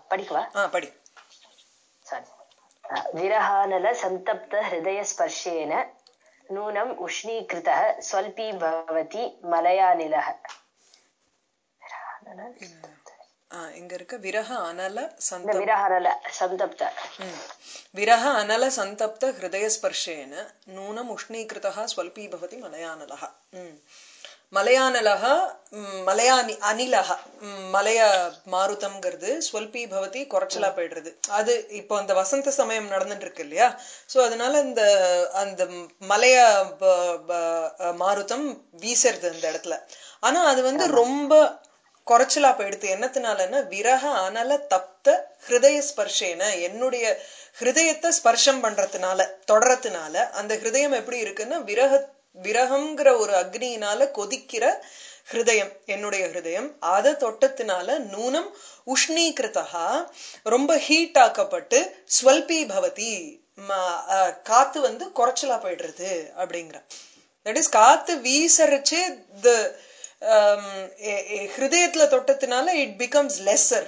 படிக்கவா ஆ படி சாரி विरहानल सन्तप्त हृदयस्पर्शेन नूनम् उष्णीकृतः स्वल्पी भवति मलयानिलः विरहानल ஆ, இங்க இருக்க விரக அனல இந்த சந்த विरहानल सन्तप्त ம். விரக அனல சந்தப்த ஹிருதயஸ்பர்ஷேன நூனம் உஷ்ணீகிருதः ஸ்வல்பீ பவதி மலையானலः ம். மலையானலः ம், மலையானி அனிலः ம், மலைய மாருதம்ங்கிறது ஸ்வல்பி பவதி குறைச்சலா போயிடுறது அது இப்போ அந்த வசந்த சமயம் நடந்துட்டு இருக்கு இல்லையா சோ அதனால இந்த அந்த மலைய ப- ப- மாருதம் வீசுறது அந்த இடத்துல ஆனா அது வந்து ரொம்ப குறைச்சலா போயிடுது என்னத்தினாலன்னா விரக அனல தப்த ஹிருதய ஸ்பர்ஷேன என்னுடைய ஹிருதயத்தை ஸ்பர்ஷம் பண்றதுனால தொடறதுனால அந்த ஹிருதயம் எப்படி இருக்குன்னா விரக விரகம்ங்கிற ஒரு அக்னியினால கொதிக்கிற ஹிருதயம் என்னுடைய ஹிருதயம் அதை தொட்டத்தினால நூனம் உஷ்ணீகிருதா ரொம்ப ஹீட் ஆக்கப்பட்டு ஸ்வல்பி பவதி ம- அஹ், காத்து வந்து குறைச்சலா போயிடுறது அப்படிங்கிற தட் இஸ் காத்து வீசறச்சு த ஹிருதயத்துல தொட்டத்தினால it becomes lesser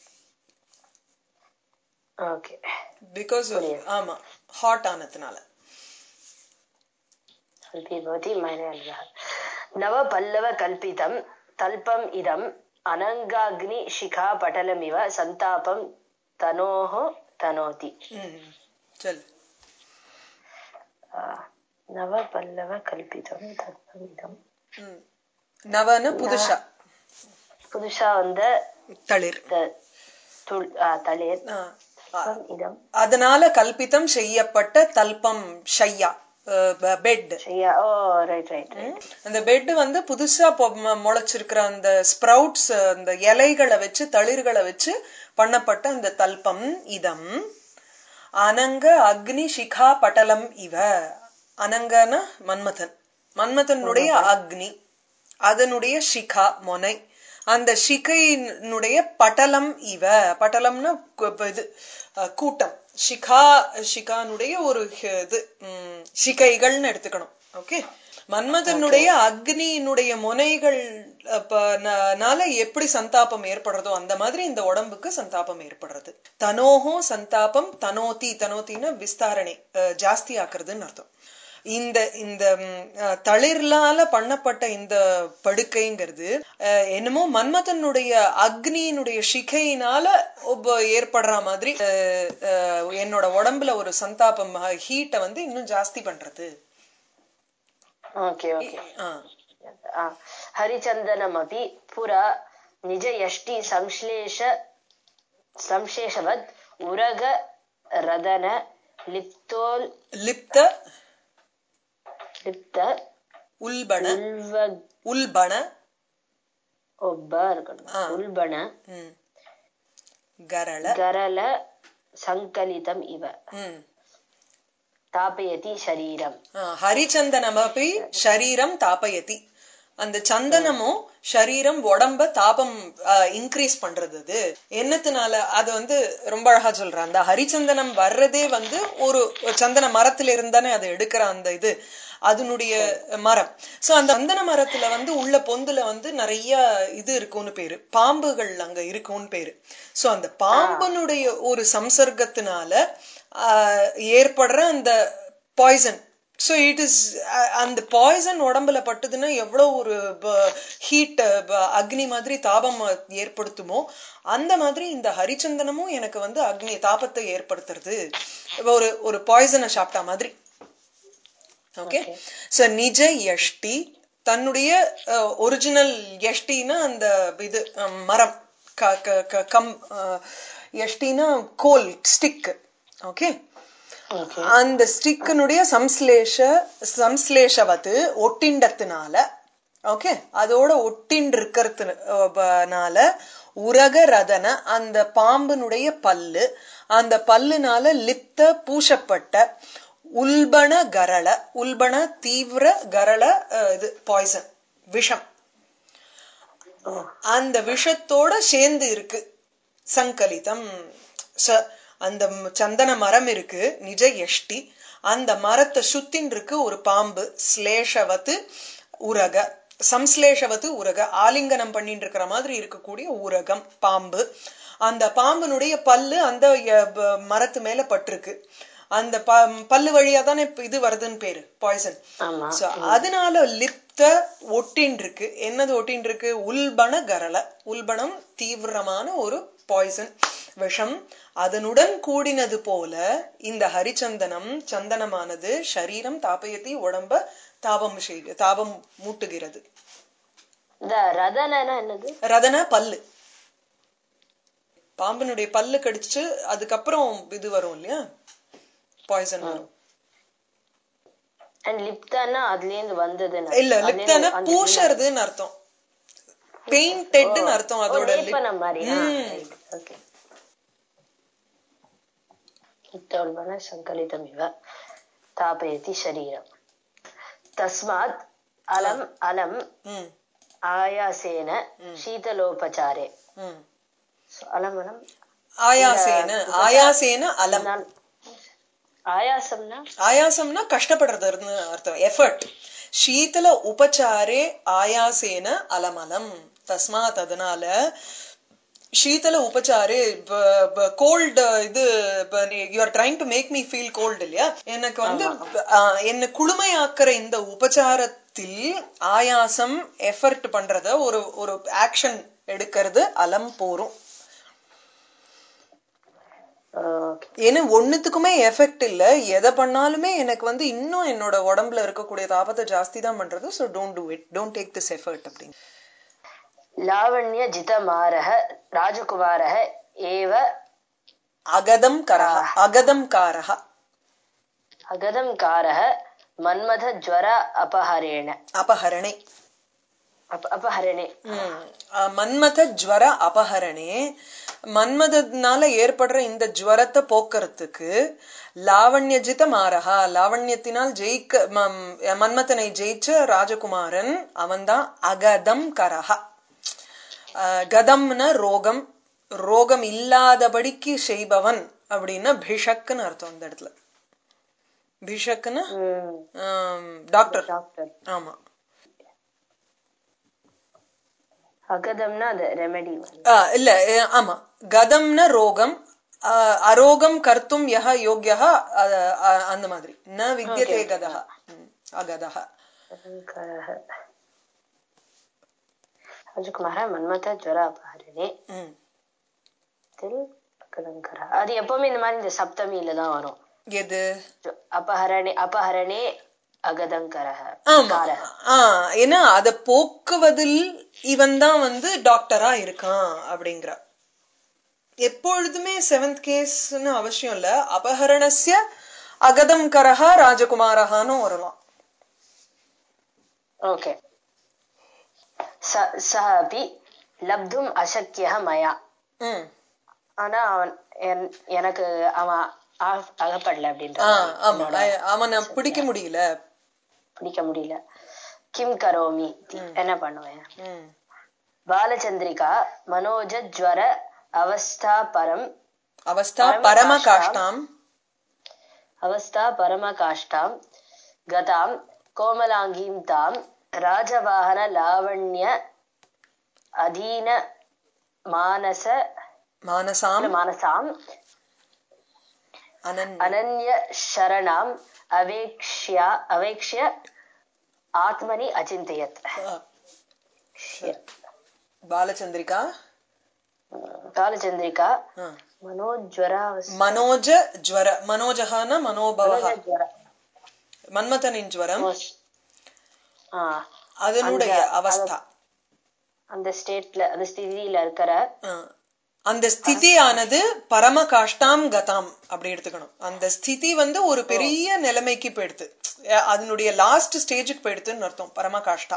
okay because ஆமா ஹாட் ஆனதுனால स्वल्पी भवति मलयानिलः नवपल्लवकल्पितं तल्पम् इदम् अनङ्गाग्निशिखापटलमिव सन्तापं तनोः तनोति ம் சொல்லு आ, नवपल्लवकल्पितं तल्पम् इदम् ம். நவன புதுஷா புதுசா வந்த தளிர் இந்த துள் ஆ, தளிர் ஆ. தல்பம் இதம் அதனால கல்பித்தம் செய்யப்பட்ட தல்பம் ஷையா பெட் செய்யா ஓ ரைட் ரைட் அந்த பெட் வந்து புதுசா பொ- ம- முளைச்சிருக்கிற அந்த ஸ்ப்ரவுட்ஸ் அந்த இலைகளை வச்சு தளிர்களை வச்சு பண்ணப்பட்ட அந்த தல்பம் இதம் அனங்க அக்னி சிகா பட்டலம் இவ அனங்கன மன்மதன் மன்மதனுடைய அக்னி அதனுடைய சிகா மொனை அந்த சிகையினுடைய பட்டலம் இவ பட்டலம்னா கு- இப்ப இது அஹ், கூட்டம் சிகா சிகானுடைய ஒரு ஹ- இது ம், சிகைகள்னு எடுத்துக்கணும் ஓகே மன்மதனுடைய அக்னியினுடைய முனைகள் அப்ப, ந- நால எப்படி சந்தாபம் ஏற்படுறதோ அந்த மாதிரி இந்த உடம்புக்கு சந்தாபம் ஏற்படுறது தனோஹோ சந்தாபம் தனோதி தனோத்தின்னா விஸ்தாரணை அஹ், ஜாஸ்தி ஆக்குறதுன்னு அர்த்தம் இந்த இந்த ம், அஹ், தளிர்லால பண்ணப்பட்ட இந்த படுக்கைங்கிறது அஹ், என்னமோ மன்மதனுடைய அக்னியினுடைய சிகையினால ஒப்ப- ஏற்படுற மாதிரி அஹ், அஹ், என்னோட உடம்புல ஒரு சந்தாபம் ஹீட்டை வந்து இன்னும் ஜாஸ்தி பண்றது ஓகே ஓகே ஆ. आ, हरिचन्दनमपि पुरा निजयष्टि संश्लेष संश्लेषवद् उरग रदन लिप्तोल् லிப்த लिप्त உல்பண उल्व உல்பண ಒಬ್ಬ இருக்கணும் உல்பண ம். கரள ಗರಲ சங்கலிதம் இவ ம். தாபயதி சரீரம் ஆ, ஹரிச்சந்தனமபி ஷரீரம் தாபயதி அந்த சந்தனமும் ஷரீரம் உடம்ப தாபம் இன்க்ரீஸ் பண்றது அது என்னத்தினால அது வந்து ரொம்ப அழகா சொல்றேன் அந்த ஹரிச்சந்தனம் வர்றதே வந்து ஒரு சந்தன மரத்துல இருந்தானே அதை எடுக்கிற அந்த இது அதனுடைய மரம் சோ அந்த சந்தன மரத்துல வந்து உள்ள பொந்துல வந்து நிறைய இது இருக்கும்னு பேரு பாம்புகள் அங்க இருக்கும்னு பேரு சோ அந்த பாம்பனுடைய ஒரு சம்சர்க்கத்தினால ஆஹ், ஏற்படுற அந்த பாய்சன் சோ இட் இஸ் அந்த பாய்சன் உடம்புல பட்டுதுன்னா எவ்வளவு ஒரு ஹீட் அக்னி மாதிரி தாபம் ஏற்படுத்துமோ அந்த மாதிரி இந்த ஹரிச்சந்தனமும் எனக்கு வந்து அக்னி தாபத்தை ஏற்படுத்துறது ஒரு ஒரு பாய்சனை சாப்பிட்டா மாதிரி ஓகே சோ நிஜ யஷ்டி தன்னுடைய ஒரிஜினல் யஷ்டினா அந்த இது அஹ், மரம் க- க- க- கம் அஹ், யஷ்டினா கோல் ஸ்டிக் ஓகே ஓகே அந்த ஸ்டிக்கினுடைய சம்ஸ்லேஷ சம்ஸ்லேஷவத்து ஒட்டிண்டத்தினால ஓகே அதோட ஒட்டிண்டு இருக்கிறதுனால உரக ரதன அந்த பாம்பினுடைய பல்லு அந்த பல்லுனால லிப்த பூசப்பட்ட உல்பண கரள உல்பண தீவிர கரள அஹ், இது பாய்சன் விஷம் அந்த விஷத்தோட சேர்ந்து இருக்கு சங்கலிதம் ச- அந்த ம் சந்தன மரம் இருக்கு நிஜ யஷ்டி அந்த மரத்தை சுத்தின் இருக்கு ஒரு பாம்பு ஸ்லேஷவத்து உரக சம்ஸ்லேஷவத்து உரக ஆலிங்கனம் பண்ணிட்டு இருக்கிற மாதிரி இருக்கக்கூடிய ஊரகம் பாம்பு அந்த பாம்பினுடைய பல்லு அந்த அஹ், ப- மரத்து மேல பட்டிருக்கு அந்த ப- பல்லு வழியா தானே இப்ப இது வருதுன்னு பேரு பாய்சன் ஆமா So, அதனால லிப்த ஒட்டின் இருக்கு என்னது ஒட்டின் இருக்கு உல்பண கரல உல்பணம் தீவிரமான ஒரு பாய்சன் விஷம் அதனுடன் கூடினது போல இந்த ஹரிச்சந்தனம் சந்தனமானது சரீரம் தாபயத்தி உடம்ப தாபம் செய்- தாபம் மூட்டுகிறது இந்த ரதனா என்னது ரதன பல்லு பாம்பினுடைய பல்லு கடிச்சு அதுக்கப்புறம் இது வரும் இல்லையா பாய்சன் வரும் அண்ட் லிப்தானா அதுல இருந்து வந்ததுன்னு இல்ல அதுல இருந்து லிப்தான அந்த பூஷறதுன்னு அர்த்தம் பெயிண்டட்னு அர்த்தம் ஓ, அதோட lip. லேப்பன மாதிரி ம். ஓகே இத்தோல்பன சங்கலிதம் இவ தாபயதி சரீரம் தஸ்மாத் அலம் அலம் ம், ஆயாசேன சீதலோபச்சாரே ம். So, அலம் அலம் ஆயாசேன ஆயாசேன அலம் நான்- ஆயாசம்னா ஆயாசம்னா கஷ்டப்படுறதுன்னு அர்த்தம் எஃபர்ட் சீதல உபச்சாரே ஆயாசேன அலமலம் தஸ்மாத் அதனால சீதல உபச்சாரே கோல்டு இது you are trying to make me feel cold இல்லையா எனக்கு வந்து ஆஹ், என்ன குளுமையாக்குற இந்த உபச்சாரத்தில் ஆயாசம் எஃபர்ட் பண்றத ஒரு ஒரு ஆக்ஷன் எடுக்கிறது அலம் போரும் ஓகே ஏன்னா ஒண்ணுத்துக்குமே எஃபெக்ட் இல்ல எதை பண்ணாலுமே எனக்கு வந்து இன்னும் என்னோட உடம்புல இருக்கக்கூடிய தாபத்தை ஜாஸ்தி தான் பண்றது so don't do it don't take this effort அப்படின்னு லாவண்ய ஜிதமாரः ராஜகுமாரः ஏவ அகதம் கரஹ அகதம் காரஹ அகதம் காரः மன்மத ஜ்வர அபஹரேண அபஹரணே அப- அபஹரணே ம். அஹ், மன்மத ஜுவர அபஹரணே மன்மதனால ஏற்படுற இந்த ஜுவரத்தை போக்குறதுக்கு லாவண்யஜித மாரஹா லாவண்யத்தினால் ஜெயிக்க மம்- மன்மதனை ஜெயிச்ச ராஜகுமாரன் அவன்தான் அகதம் கரஹா அஹ், கதம்னா ரோகம் ரோகம் இல்லாதபடிக்கு செய்பவன் அப்படின்னா பிஷக்குன்னு அர்த்தம் அந்த இடத்துல பிஷக்குன்னு ம், ஆம், டாக்டர் டாக்டர் ஆமா அகதம்னா அது ரெமெடி ஆ, இல்ல அஹ், ஆமா கதம்ன ரோகம் அஹ், அரோகம் கர்த்தும் யஹ யோக்யஹ அஹ், அஹ், அந்த மாதிரி ந வித்யதே கதஹ ம், அகதஹ அகங்காரः ராஜகுமார மன்மத ஜ்வர அபஹரணே ம். தில் அகதங்கர அது எப்பவுமே இந்த மாதிரி இந்த சப்தமியில தான் வரும் எது ஜ- அபஹரணே அபஹரணே அகதங்கரः ஆமா காரः ஆ ஏன்னா அத போக்குவதில் இவன் தான் வந்து டாக்டரா இருக்கான் அப்படிங்கிற எப்பொழுதுமே செவன்த் கேஸ்னு அவசியம் இல்ல அபஹரணஸ்ய அகதம் கரஹா ராஜகுமாரஹான்னு வரலாம் ஓகே ச சஹ அபி லப்தும் அசக்கியः மயா ம் ஆனா அவன் என்- எனக்கு அவன் ஆ- அகப்படல அப்படின்ற ஆ, மாதிரி. ஆமா என்னோட அ- அவனை பிடிக்க முடியல பிடிக்க முடியல கிம் கரோமி என்ன பண்ணுவேன் ம் பாலச்சந்திரிகா மனோஜ ஜ்வர அவஸ்தா பரம் அவஸ்தா பரம காஷ்டாம் அவஸ்தா பரம காஷ்டாம் கதாம் கோமலாங்கீம் தாம் ராஜவாகன லாவண்ய அதீன மானச மானசாம் மானசாம் அனன் அனன்ய சரணாம் அவேக்ஷ்யா அவேக்ஷ்ய ஆத்மனி அச்சிந்தயத் பாலச்சந்திரிகா காலச்சந்திரிகா ஆ. மனோஜ்வராவஸ் மனோஜ ஜ்வர மனோஜகான மனோபவஹ ஜுவர மன்மதனின் ஜ்வரம் ஆ அதனுடைய அந்த- அவஸ்தா அந்த ஸ்டேட்ல அந்த ஸ்திதியில இருக்கிற ஆ. அந்த ஸ்திதியானது பரம காஷ்டாம் கதாம் அப்படி எடுத்துக்கணும் அந்த ஸ்திதி வந்து ஒரு பெரிய நிலைமைக்கு போயிடுது அஹ் அதனுடைய லாஸ்ட் ஸ்டேஜுக்கு போயிடுதுன்னு அர்த்தம் பரம காஷ்டா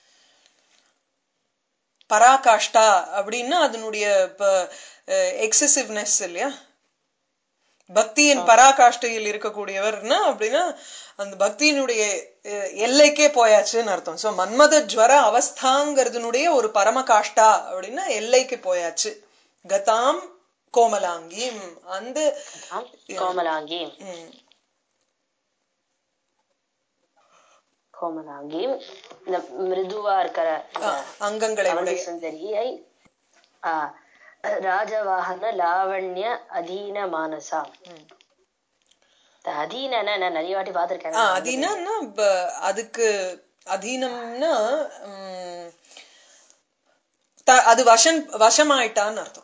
பராகாஷ்டா அப்படின்னா அதனுடைய எக்ஸசிவ்னஸ் இல்லையா பக்தியின் பராகாஷ்டையில் இருக்கக்கூடியவர்னா அப்படின்னா அந்த பக்தியினுடைய அஹ், எல்லைக்கே போயாச்சுன்னு அர்த்தம் சோ மன்மத ஜுவர அவஸ்தாங்கிறதுனுடைய ஒரு பரம காஷ்டா அப்படின்னா எல்லைக்கு போயாச்சு கதாம் கோமலாங்கி அந்த கோமலாங்கி ம், கோமலாங்கி இந்த மிருதுவா இருக்கிற இந்த அங்கங்களை அவந்தி உடைய சுந்தரியை ஆ, ராஜவாகன லாவண்ய அதீன மானசா இந்த அதீனன்னா நான் நிறைய வாட்டி ஆ, பாத்திருக்கேன் அதீனம்னா ப- அதுக்கு அதீனம்னா ம், த- அது வசம் வசமாயிட்டான்னு அர்த்தம்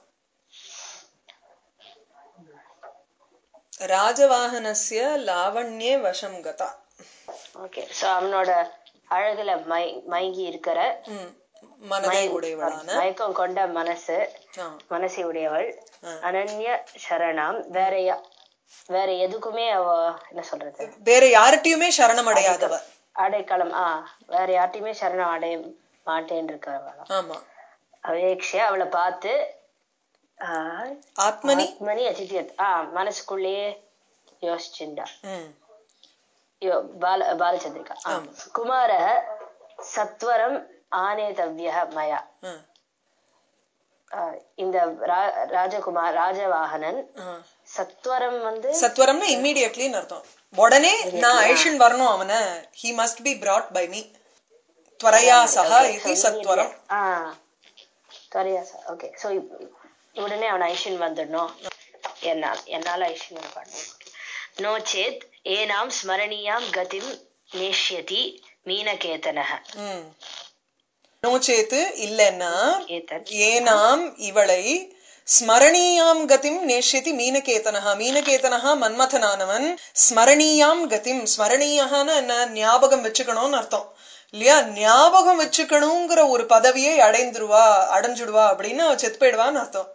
ராஜவாகனஸ்ய லாவண்யே வசம் கதா ஓகே சோ அவனோட அழகுல மை மயங்கி இருக்கிற ம், மனதை மய- உடையவளான மயக்கம் கொண்ட மனசு ஆ, மனசை உடையவள் ஆ. அனன்ய சரணாம் வேற யா- வேற எதுக்குமே அவ என்ன சொல்றது வேற யார்கிட்டயுமே சரணம் அடையாதவ அடைக்கலம் ஆ வேற யார்ட்டையுமே சரணம் அடைய மாட்டேன்னு இருக்கிறவளாம் ஆமா அவேக்ஷ அவளை பார்த்து ஆ, ஆத்மனி ஆத்மனி அச்சித்தியத் ஆ மனசுக்குள்ளேயே யோசிச்சுண்டா ம், யோ பால பாலச்சந்திரிகா ஆ. ஆமா. குமார சத்வரம் ஆனேதவ்ய மயா ம், ஆ, இந்த ரா- ராஜகுமார் ராஜவாகனன் ஆ. சத்வரம் வந்து சத்வரம்னா இம்மீடியட்லின்னு அர்த்தம் உடனே நான் ஐஷன் வரணும் அவனை he must be brought by me त्वरया सह இது சத்வரம் ஆ சரியா சார் ஓகே சோ உடனே அவன் ஐஷன் வந்துடணும் என்னால் என்னால ஐஷன் பண்ணணும் நோ சேத் ஏனாம் ஸ்மரணீயாம் கதிம் நேஷ்யதி மீனகேதனः ம். நோ சேத்து இல்லைன்னா கேதன் ஏனாம் இவளை ஸ்மரணீயாம் கதிம் நேஷ்யதி மீனகேதனஹா மீனகேதனஹா மன்மதனானவன் ஸ்மரணீயாம் கதிம் ஸ்மரணீயகான என்ன ஞாபகம் வச்சுக்கணும்னு அர்த்தம் இல்லையா ஞாபகம் வச்சுக்கணுங்கிற ஒரு பதவியை அடைந்துருவா அடைஞ்சுடுவா அப்படின்னு அவ செத்து போயிடுவான்னு அர்த்தம்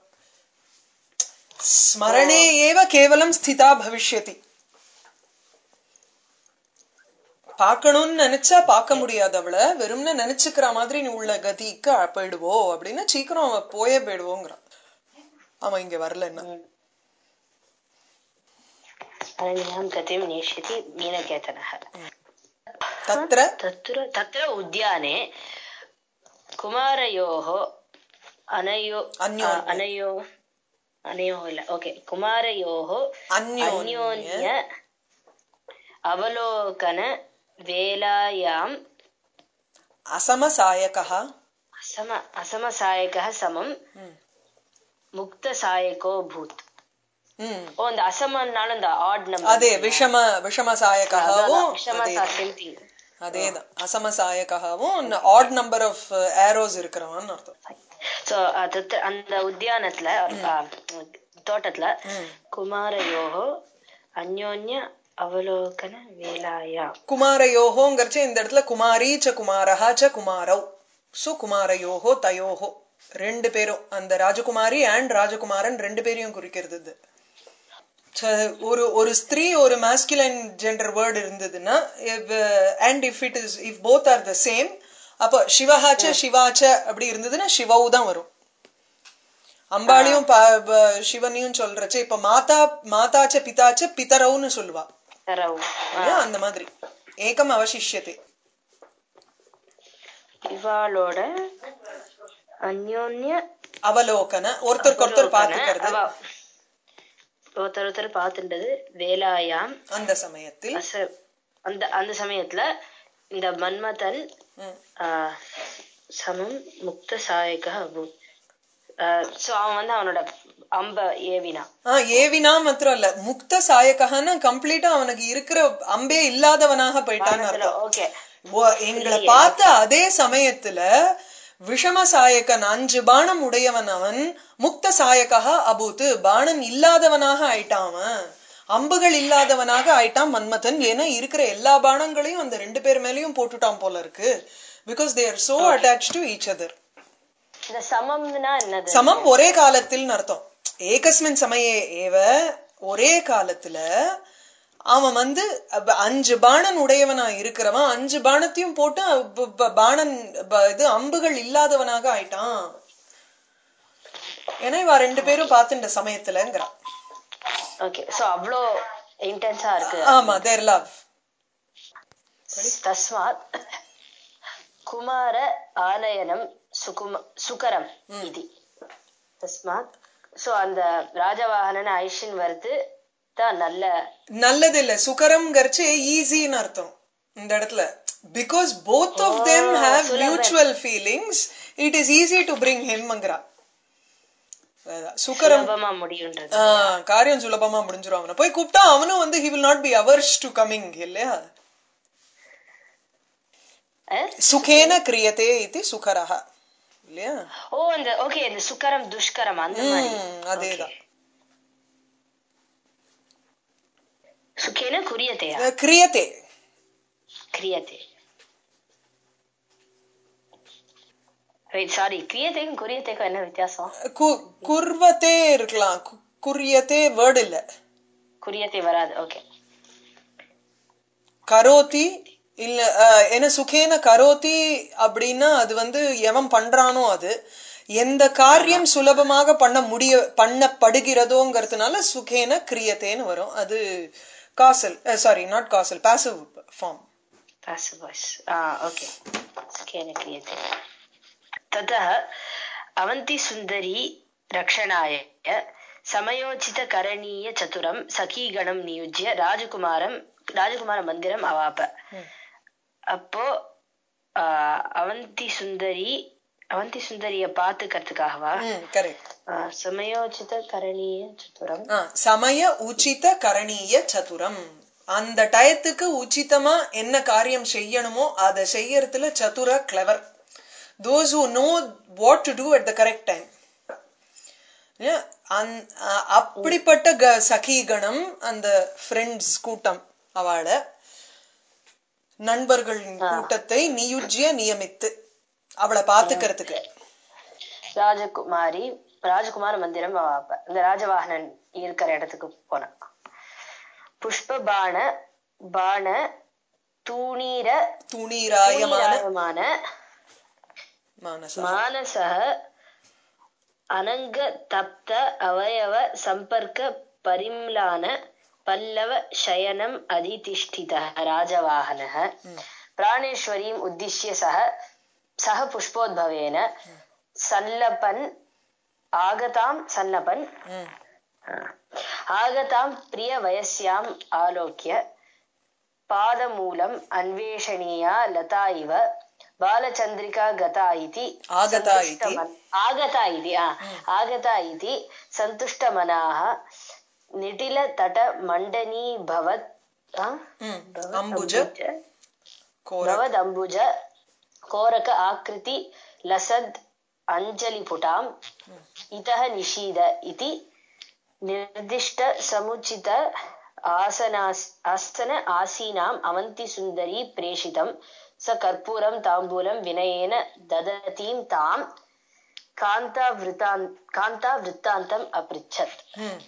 ஸ்மரணே ஏவ கேவலம் ஸ்திதா பவிஷ்யதி பார்க்கணும்னு நினைச்சா பார்க்க முடியாது அவளை வெறும்னு நினைச்சுக்கிற மாதிரி நீ உள்ள கதிக்கு போயிடுவோ அப்படின்னு சீக்கிரம் அவ போயே போயிடுவோங்கிறான் அவன் இங்க வரலன்னா ஸ்மரணீயாம் கதிம் நேஷ்யதி மீனகேதனः தத்ர तत्र तत्र उद्याने कुमारयोः अनयो अन्योन्य. अनयो अनयोः इल्ल ओके कुमारयोः अन्योन्य. अन्योन्य अवलोकन वेलायाम् அசமசாயகா असम असमसायकः समम् ம். मुक्तसायको भूत् ம். ஓ இந்த அசமன்னாலும் இந்த ஆட் நம்பர் அதே விஷம விஷமசாயகாவும் விஷமசா சேம் திங் அதேதான் அசமசாயகாவும் ஆட் நம்பர் ஆஃப் ஏரோஸ் இருக்கிறவன் அர்த்தம் சோ தத் அந்த உத்தியானத்துல ஆ, தோட்டத்துல ம். குமாரயோகோ அந்யோன்ய அவலோகன வேலாயா குமாரயோகோங்கிறச்சு இந்த இடத்துல குமாரி ச குமாரஹா ச குமாரவ் சோ குமாரயோகோ தயோகோ ரெண்டு பேரும் அந்த ராஜகுமாரி அண்ட் ராஜகுமாரன் ரெண்டு பேரையும் குறிக்கிறது இது ச- ஒரு ஒரு ஸ்திரீ ஒரு மாஸ்குலைன் ஜெண்டர் வேர்டு இருந்ததுன்னா and if it is if both are the same அப்போ சிவஹாச்ச சிவாச்ச அப்படி இருந்ததுன்னா சிவவு தான் வரும் அம்பாளையும் ப- ப- சிவனையும் சொல்றச்சு இப்ப மாதா மாதாச்ச பிதாச்ச பிதரவுன்னு சொல்லுவா தரவு இல்லையா? அந்த மாதிரி ஏகம் அவசிஷ்யத்தை இவாளோட அந்யோன்ய அவலோகன ஒருத்தருக்கு ஒருத்தர் பாத்துக்கிறது அவ ஒருத்தர் ஒருத்தர் பார்த்துட்டது வேலாயாம் அந்த சமயத்தில் அச அந்த அந்த சமயத்துல இந்த மன்மதன் ம். ஆ, சமம் முக்த சாயக அபூத் சோ அவன் வந்து அவனோட அம்ப ஏவினான் ஆ, ஏவினா மாத்திரம் இல்ல முக்த சாயகன்னு கம்ப்ளீட்டா அவனுக்கு இருக்கிற அம்பே இல்லாதவனாக போயிட்டான்னு அர்த்தம் ஓகே ஓ, எங்களை பார்த்த அதே சமயத்துல விஷம சாயகன் அஞ்சு பானம் உடையவன் அவன் முக்த சாயகா அபூத்து பானம் இல்லாதவனாக ஆயிட்டான் அவன் அம்புகள் இல்லாதவனாக ஆயிட்டான் மன்மதன் ஏன்னா இருக்கிற எல்லா பானங்களையும் அந்த ரெண்டு பேர் மேலயும் போட்டுட்டான் போல இருக்கு because they are so attached to each other இந்த சமம்னா என்னது சமம் ஒரே காலத்தில் அர்த்தம் ஏகஸ்மின் சமயே ஏவ ஒரே காலத்துல அவன் வந்து அப்ப அஞ்சு பாணன் உடையவனா இருக்கிறவன் அஞ்சு பாணத்தையும் போட்டு ப- ப- பாணன் ப- இது அம்புகள் இல்லாதவனாக ஆயிட்டான் ஏன்னா இவ ரெண்டு பேரும் பார்த்துட்ட சமயத்துலங்கிறான் ஓகே சோ அவ்வளோ இன்டென்ஸா இருக்கு ஆமா தேர் லவ் தஸ்மாத் குமார ஆலயனம் சுகும சுகரம் இது தஸ்மாத் சோ அந்த ராஜவாகனன் ஐஷன் வருது தான் நல்ல நல்லது இல்ல சுகரம்ங்கிறச்சு ஈஸின்னு அர்த்தம் இந்த இடத்துல because both of them have mutual feelings it is easy to bring ஹிம்ங்கிறா அதான், சுகரம் சுலபமா முடியுன்றது ஆ, காரியம் சுலபமா முடிஞ்சிரும் அவனை போய் கூப்பிட்டா அவனும் வந்து he will not be averse to coming இல்லையா அஹ்? சுகேன கிரியதே இது சுகரஹ இல்லையா ஓ அந்த ஓகே இந்த சுக்கரம் துஷ்கரம் அந்த மாதிரி ம், அதேதான் சுக்கேன குறியத்தையா அஹ், கிரியதே கிரியத்தை வெயிட் சாரி கிரியத்தைக்கும் குறியத்தைக்கும் என்ன வித்தியாசம் கு- குர்வத்தே இருக்கலாம் கு- குரியத்தே வேர்டு இல்ல குறியத்தை வராது ஓகே கரோதி இல்ல அஹ், என்ன சுகேன கரோதி அப்படின்னா அது வந்து எவன் பண்றானோ அது எந்த காரியம் சுலபமாக பண்ண முடிய பண்ணப்படுகிறதோங்கிறதுனால சுகேன கிரியத்தேன்னு வரும் அது causal sorry not causal passive form passive voice ah okay सुखेन क्रियते ततः अवन्ति सुन्दरी रक्षणाय समयोचितकरणीयचतुरं सखीगणं नियुज्य राजकुमारं राजकुमारमन्दिरम् अवाप அப்போ ஆஹ், அவந்தி சுந்தரி அவந்தி சுந்தரிய பாத்துக்கிறதுக்காகவா கரெக்ட் ஆஹ், சமயோசித கரணீய சதுரம் சமய உச்சித கரணீய சதுரம் அந்த டயத்துக்கு உச்சிதமா என்ன காரியம் செய்யணுமோ அதை செய்யறதுல சதுர clever those who know what to do at the correct time அப்படிப்பட்ட க- சகிகணம் அந்த ஃப்ரெண்ட்ஸ் கூட்டம் அவளை நண்பர்களின் கூட்டத்தை நியுஜ்ய நியமித்து அவளை பாத்துக்கிறதுக்கு ராஜகுமாரி ராஜகுமார மந்திரம் அவாப்ப இந்த ராஜவாகனன் இருக்கிற இடத்துக்கு போனான் புஷ்ப பாண பாண தூணீர துணிராயமான தூணீராயமான மானச மானசः அனங்க தப்த அவயவ சம்பர்க்க பரிம்லான பல்லவ शयनम् अधितिष्ठितः राजवाहनः प्राणेश्वरीम् उद्दिश्य सः सः पुष्पोद्भवेन सल्लपन् आगतां सल्लपन् ம் आगतां प्रियवयस्याम् आलोक्य पादमूलम् अन्वेषणीया लता इव बालचन्द्रिका गता इति आगता इति। सन्तुष्टमन- आगता इति आ, आगता इति सन्तुष्टमनाः निटिलतटमण्डनीभवत् आ? ம் भवत् அம்புஜ अम्बुज- கோர भवदम्बुज कोरक आकृति लसद् अञ्जलिपुटाम् इतः निषीद इति निर्दिष्ट समुचित आसनास् आसन आसीनाम् अवन्तिसुन्दरी प्रेषितं स कर्पूरं ताम्बूलं विनयेन ददतीं ताम् कान्तावृतान् कान्तावृत्तान्तम् अपृच्छत् ம்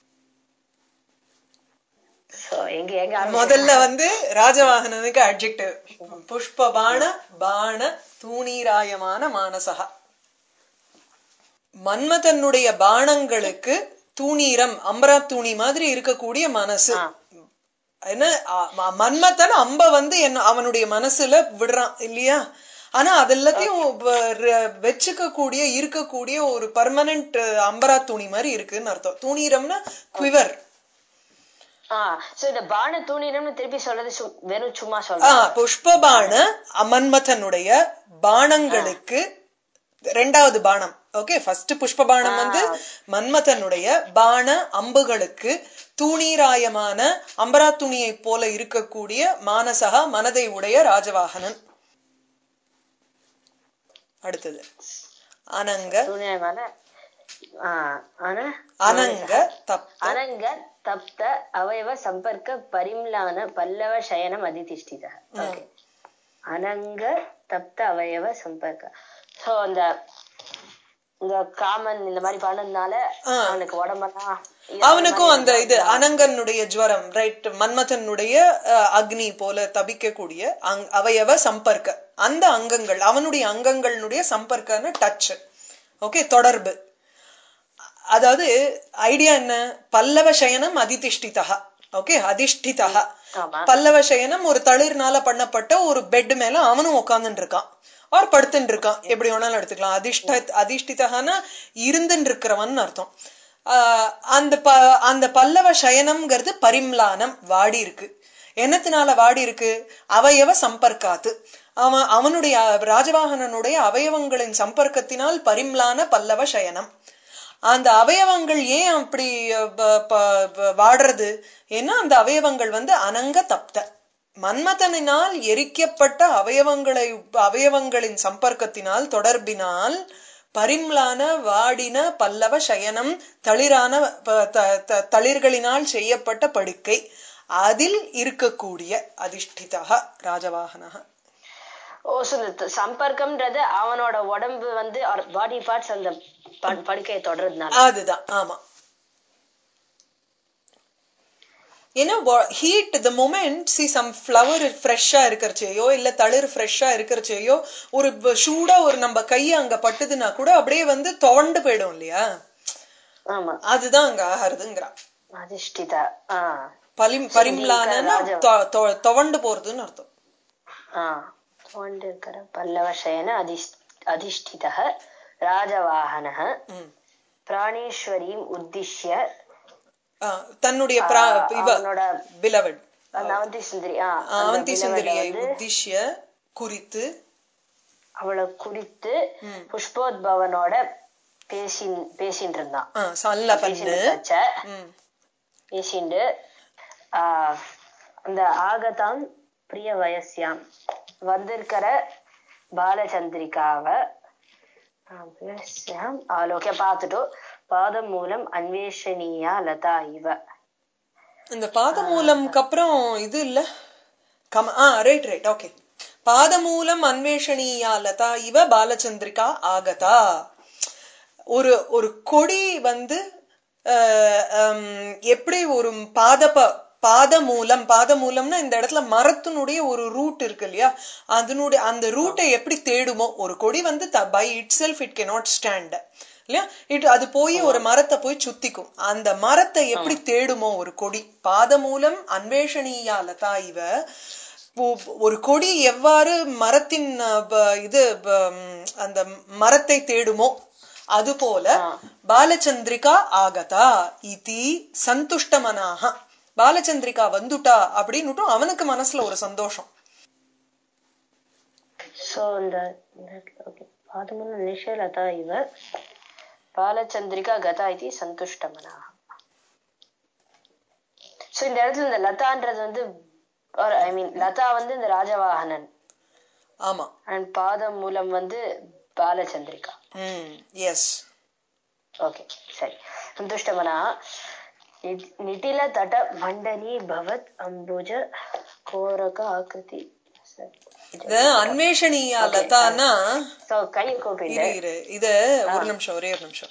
So, எங்க எங்க ஆரம்பிச்சோம்? முதல்ல வந்து ராஜவாகனனுக்கு அட்ஜெக்டிவ் புஷ்பபாண பாண தூணீராயமான மானசகா மன்மதனுடைய பாணங்களுக்கு தூணீரம் அம்பரா தூணி மாதிரி இருக்கக்கூடிய மனசு ஆ. என்ன அ- ம- மன்மதன் அம்ப வந்து என்ன அவனுடைய மனசுல விடுறான் இல்லையா ஆனா அது எல்லாத்தையும் வ- ர- வச்சுக்க கூடிய இருக்கக்கூடிய ஒரு பர்மனன்ட் அம்பரா துணி மாதிரி இருக்குன்னு அர்த்தம் தூணீரம்னா குவிவர் ஆ சோ இந்த பான தூணினம்னு திருப்பி சொல்றது சு- வெறும் சும்மா ஆ, சொல்றேன் புஷ்பபாண அமன்மதனுடைய பாணங்களுக்கு ரெண்டாவது பாணம் ஓகே ஃபர்ஸ்ட் புஷ்பபாணம் வந்து மன்மதனுடைய பாண அம்புகளுக்கு தூணீராயமான அம்பரா துணியைப் போல இருக்கக்கூடிய மானசகா மனதை உடைய ராஜவாகனன் அடுத்தது அனங்க தூணியமான ஆ ஆனா அனங்க தப் அனங்க தப்த அவயவ சம்பர்க்க பரிம்லான பல்லவ சயனம் அதிதிஷ்டித ஓகே அனங்க தப்த அவயவ சம்பர்க்க சோ அந்த இந்த காமன் இந்த மாதிரி பண்ணதுனால அவனுக்கு உடம்பெல்லாம் அவனுக்கும் அந்த இது அனங்கனுடைய ஜுவரம் ரைட் மன்மதனுடைய அஹ், அக்னி போல தபிக்கக்கூடிய அங்- அவயவ சம்பர்க்க அந்த அங்கங்கள் அவனுடைய அங்கங்களுடைய சம்பர்க்கன்னு டச் ஓகே தொடர்பு அதாவது ஐடியா என்ன பல்லவ சயனம் அதிதிஷ்டிதா ஓகே அதிஷ்டிதா ஆமா பல்லவ சயனம் ஒரு தளிர்னால பண்ணப்பட்ட ஒரு பெட் மேல அவனும் உட்கார்ந்துட்டு இருக்கான் ஆர் படுத்துட்டு இருக்கான் எப்படி வேணாலும் எடுத்துக்கலாம் அதிஷ்ட அதிஷ்டிதகான இருந்துட்டு இருக்கிறவன் அர்த்தம் ஆஹ் அந்த ப அந்த பல்லவ சயனம்ங்கிறது பரிம்லானம் வாடி இருக்கு என்னத்தினால வாடி இருக்கு அவயவ சம்பர்க்காத்து அவன் அவனுடைய ராஜவாகனனுடைய அவயவங்களின் சம்பர்க்கத்தினால் பரிம்லான பல்லவ சயனம் அந்த அவயவங்கள் ஏன் அப்படி ப- ப- ப- வாடுறது ஏன்னா அந்த அவயவங்கள் வந்து அனங்க தப்த மன்மதனினால் எரிக்கப்பட்ட அவயவங்களை அவயவங்களின் சம்பர்க்கத்தினால் தொடர்பினால் பரிம்லான வாடின பல்லவ சயனம் தளிரான ப- த- த- தளிர்களினால் செய்யப்பட்ட படுக்கை அதில் இருக்கக்கூடிய அதிஷ்டிதா ராஜவாகனக ஓ so இந்த சம்பர்க்கம்ன்றது அவனோட உடம்பு வந்து பாடி பார்ட்ஸ் அந்த ப- படுக்கையை தொடர்றதுனால அதுதான் ஆமா ஏன்னா heat the moment see some flower ஃப்ரெஷ்ஷா இருக்கிறச்சேயோ இல்ல தளிர் ஃப்ரெஷ்ஷா இருக்கிறச்சேயோ ஒரு ப- சூடா ஒரு நம்ம கை அங்க பட்டுதுன்னா கூட அப்படியே வந்து துவண்டு போயிடும் இல்லையா ஆமா அதுதான் அங்க ஆகிறதுங்கிறா அதிஷ்டிதா ஆ பலிம் பரிம்லான துவண்டு போறதுன்னு அர்த்தம் ஆ கொண்டிருக்கிற பல்லவசயன அதிஷ் அதிஷ்டித ராஜவாகன ம். பிராணேஸ்வரீம் உத்திஷ்ய ஆ, தன்னுடைய பிரா- இவ அவனோட பிலவட் அந்த அவந்தி சுந்தரி ஆ அந்த அவந்தி beloved சுந்தரியை வந்து உத்திஷ்ய குறித்து அவளை குறித்து ம். புஷ்போத்பவனோட பேசி பேசிட்டு இருந்தான் ஆ, சல்ல பண்ணு பேசிட்டு கச்ச ம் பேசிண்டு ஆஹ் அந்த ஆகதாம் பிரிய வயசியாம் வந்திருக்கிற பாலச்சந்திரிகாவை ஆஹ் வயசியாம் ஆலோக்கிய பார்த்துட்டு பாதம் மூலம் அன்வேஷணியா லதா இவ இந்த பாதமூலம்க்கு அப்புறம் இது இல்ல கம ஆ ரைட் ரைட் ஓகே பாதமூலம் அன்வேஷணியா லதா இவ பாலச்சந்திரிகா ஆகதா ஒரு ஒரு கொடி வந்து அஹ், ஹம், எப்படி ஒரு பாதப பாதமூலம் பாதமூலம்னா இந்த இடத்துல மரத்தினுடைய ஒரு ரூட் இருக்கு இல்லையா அதனுடைய அந்த ரூட்டை எப்படி தேடுமோ ஒரு கொடி வந்து by itself it can not stand இல்லையா இட் அது போய் ஒரு மரத்தை போய் சுத்திக்கும் அந்த மரத்தை எப்படி தேடுமோ ஒரு கொடி பாதமூலம் அன்வேஷணியா லதா இவ ஒ- ஒரு கொடி எவ்வாறு மரத்தின் அஹ், ப- இது ப- ம், அந்த மரத்தை தேடுமோ அதுபோல பாலச்சந்திரிகா ஆகதா இதி சந்துஷ்டமனாக பாலச்சந்திரிகா வந்துட்டா அப்படின்னுட்டும் அவனுக்கு மனசுல ஒரு சந்தோஷம் சோ இந்த ஓகே பாதம் மூலம் நிஷ லதா இவ பாலச்சந்திரிகா கதா இது சந்துஷ்டமனா சோ இந்த இடத்துல இந்த லதான்றது வந்து ஐ மீன் லதா வந்து இந்த ராஜவாகனன் ஆமா அண்ட் பாதம் மூலம் வந்து பாலச்சந்திரிகா ம் எஸ் ஓகே சரி சந்துஷ்டமனா நிட்- நிட்டில தட மண்டலி பவத் அம்புஜ கோரக ஆக்கிருதி இது அன்வேஷணியா லதானா சோ கை கூப்பிட்டு இரு இரு இது ஒரு நிமிஷம் ஒரே ஒரு நிமிஷம்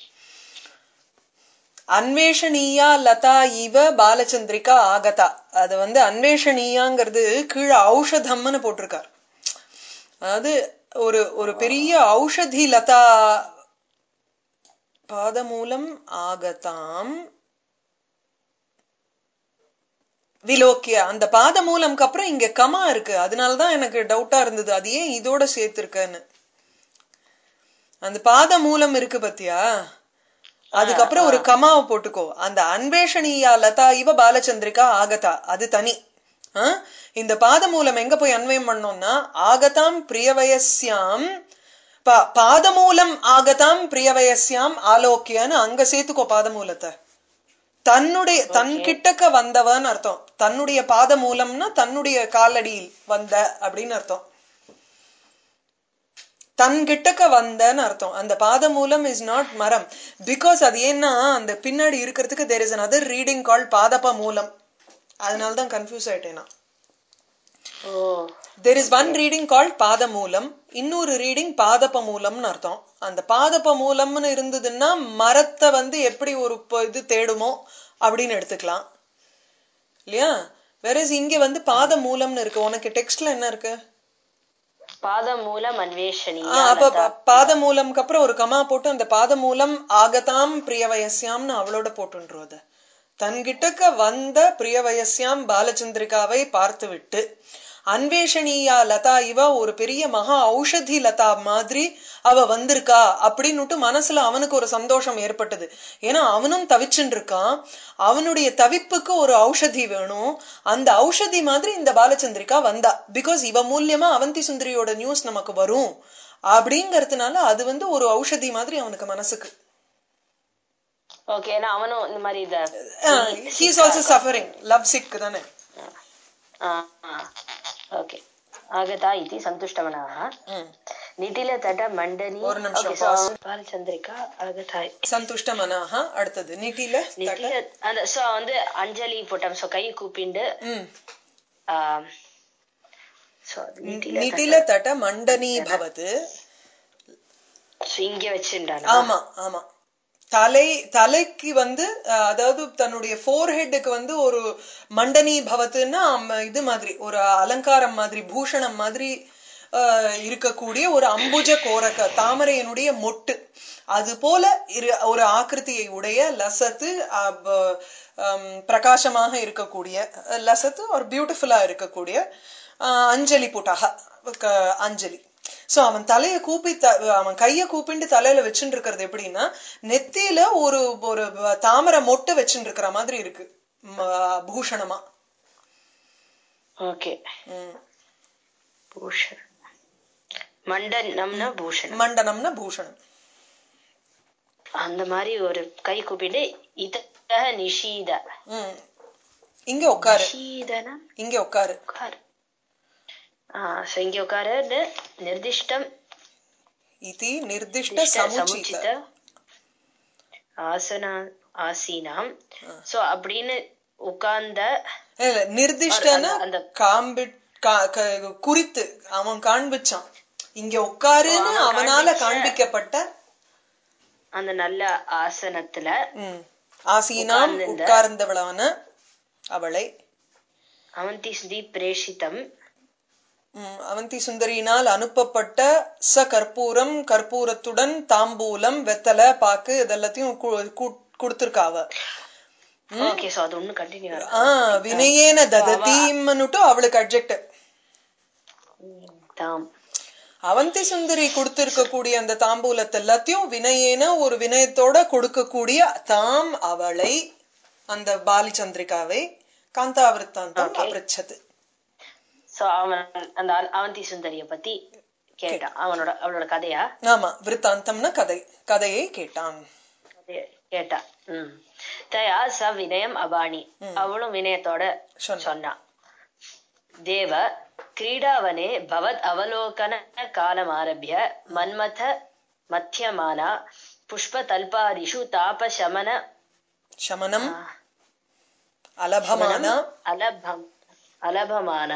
அன்வேஷணீயா லதா இவ பாலச்சந்திரிகா ஆகதா அது வந்து அன்வேஷணீயாங்கிறது கீழே ஔஷதம்னு போட்டிருக்கார் அதாவது ஒரு ஒரு பெரிய ஔஷதி லதா பாதமூலம் ஆகதாம் விலோக்கிய அந்த பாதமூலம்க்கு அப்புறம் இங்க கமா இருக்கு அதனாலதான் எனக்கு டவுட்டா இருந்தது அது ஏன் இதோட சேர்த்திருக்கன்னு அந்த பாத மூலம் இருக்கு பத்தியா அதுக்கப்புறம் ஒரு கமாவை போட்டுக்கோ அந்த அன்வேஷணியா லதா இவ பாலச்சந்திரிகா ஆகதா அது தனி ஆ? இந்த பாத மூலம் எங்க போய் அன்வயம் பண்ணோம்னா ஆகதாம் பிரியவயஸ்யாம் பா- பாதமூலம் ஆகதாம் பிரியவயஸ்யாம் ஆலோக்கியன்னு அங்க சேர்த்துக்கோ பாதமூலத்தை தன்னுடைய தன் கிட்டக்க வந்தவன் அர்த்தம் தன்னுடைய பாத மூலம்னா தன்னுடைய காலடியில் வந்த அப்படின்னு அர்த்தம் தன் கிட்டக்க வந்தன்னு அர்த்தம் அந்த பாத மூலம் இஸ் நாட் மரம் பிகாஸ் அது ஏன்னா அந்த பின்னாடி இருக்கிறதுக்கு there is another reading call பாதப மூலம் அதனாலதான் கன்ஃபியூஸ் ஆயிட்டேன் நான் oh there is one reading called பாத மூலம் இன்னொரு ரீடிங் பாதப மூலம்னு அர்த்தம் அந்த பாதப மூலம்னு இருந்ததுன்னா மரத்தை வந்து எப்படி ஒரு ப- இது தேடுமோ அப்படின்னு எடுத்துக்கலாம் இல்லையா வேற இங்க வந்து பாத மூலம்னு இருக்கு உனக்கு டெக்ஸ்ட்ல என்ன இருக்கு பாதம் மூலம் ஆ, அன்வேஷணியா அப்ப ப- பாத மூலம்க்கு அப்புறம் ஒரு கமா போட்டு அந்த பாத மூலம் ஆகதாம் பிரியவயஸ்யாம்னு அவளோட போட்டுன்றோம் அத தன்கிட்டக்க வந்த பிரியவயஸ்யாம் பாலச்சந்திரிகாவை பார்த்துவிட்டு அன்வேஷணியா லதா இவ ஒரு பெரிய மகா ஔஷதி லதா மாதிரி அவ வந்திருக்கா அப்படின்னுட்டு மனசுல அவனுக்கு ஒரு சந்தோஷம் ஏற்பட்டது ஏன்னா அவனும் தவிச்சுட்டு இருக்கான் அவனுடைய தவிப்புக்கு ஒரு ஔஷதி வேணும் அந்த ஔஷதி மாதிரி இந்த பாலச்சந்திரிகா வந்தா பிகாஸ் இவ மூலியமா அவந்தி சுந்தரியோட நியூஸ் நமக்கு வரும் அப்படிங்கறதுனால அது வந்து ஒரு ஔஷதி மாதிரி அவனுக்கு மனசுக்கு ஓகே ஏன்னா அவனும் இந்த மாதிரி இத he is also suffering love sick தானே ஓகே ஆகதா இது சந்துஷ்டவனாக ம். நிதில தட மண்டனி ஒரு நிமிஷம் Okay, so pause. பாலச்சந்திரிகா ஆகதாய் சந்துஷ்ட மனாக அடுத்தது நிட்டில தட நிதில அந்த சோ வந்து அஞ்சலி போட்டோம் சோ கை கூப்பிண்டு ம். ஆம், so நிதில நிட்டில தட மண்டனி பவது so இங்க வச்சுட்டானா ஆமா ஆமா தலை தலைக்கு வந்து அஹ், அதாவது தன்னுடைய ஃபோர்ஹெட்டுக்கு வந்து ஒரு மண்டனி பவத்துன்னா அம்ம இது மாதிரி ஒரு அலங்காரம் மாதிரி பூஷணம் மாதிரி அஹ், இருக்கக்கூடிய ஒரு அம்புஜ கோரக்க தாமரையினுடைய மொட்டு அது போல இரு ஒரு ஆக்கிருதியை உடைய லசத்து அஹ், ப- ஹம், பிரகாசமாக இருக்கக்கூடிய அஹ், லசத்து ஒரு பியூட்டிஃபுல்லா இருக்கக்கூடிய அஹ், அஞ்சலி புட்டக க- அஞ்சலி சோ அவன் தலைய கூப்பி த- அவன் கைய கூப்பிண்டு தலையில வச்சுட்டு இருக்கிறது எப்படின்னா நெத்தியில ஒரு ஒரு தாமரை மொட்டு வச்சுட்டு இருக்கிற மாதிரி இருக்கு ம- பூஷணமா ஓகே ம். பூஷணம் மண்டனம்னா பூஷணம் மண்டனம்னா பூஷணம் அந்த மாதிரி ஒரு கை கூப்பிட்டு இத நிஷீத ம். இங்க உட்காரு நிஷீதனா இங்க உட்காரு உட்காரு ஆஹ் so இங்க உட்காரு நிர்திஷ்டம் இது நிர்திஷ்ட சமுச்சித சமுச்சித ஆசனா ஆசீனாம் சோ அப்படின்னு உட்கார்ந்த இல்ல, நிர்திஷ்டன அந்த- அந்த- காம்பி கா- க- குறித்து அவன் காண்பிச்சான் இங்க உட்காருன்னு அவன் அவனால காண்பிச்ச- காண்பிக்கப்பட்ட அந்த நல்ல ஆசனத்துல ம், ஆசீனாம் உட்கார்ந்திருந்த- உட்கார்ந்தவளான அவளை அவந்தி சுதி பிரேஷிதம் ம், அவந்தி சுந்தரியினால் அனுப்பப்பட்ட ச கற்பூரம் கற்பூரத்துடன் தாம்பூலம் வெத்தலை பாக்கு இதெல்லாத்தையும் கு- கு- கொடுத்திருக்காவ ஓகே சோ அது ஒண்ணு கண்டினியூ ஆ வினயேன தததீம்னுட்டு அவளுக்கு அட்ஜெக்ட் தாம் அவந்தி சுந்தரி கொடுத்திருக்கக்கூடிய அந்த தாம்பூலத்தை எல்லாத்தையும் வினயேன ஒரு வினயத்தோட கொடுக்கக்கூடிய தாம் அவளை அந்த பாலிச்சந்திரிகாவை காந்தாவிருத்தாந்தம் அபிரச்சது சோ அவன் அந்த அ- அவந்தி சுந்தரிய பத்தி கேட்டான் அவனோட அவளோட கதையா ஆமா விருத்தாந்தம்னா கதை கதையை கேட்டான் கதைய கேட்டா ம் தயா ச வினயம் அபாணி அவளும் வினயத்தோட சொன்னா. சொன்னான் தேவ क्रीडावने भवद् अवलोकन कालमारभ्य मन्मथ मध्यमाना पुष्पतल्पादिषु तापशमन சமனம் அலபமான अलभम् अलभमाना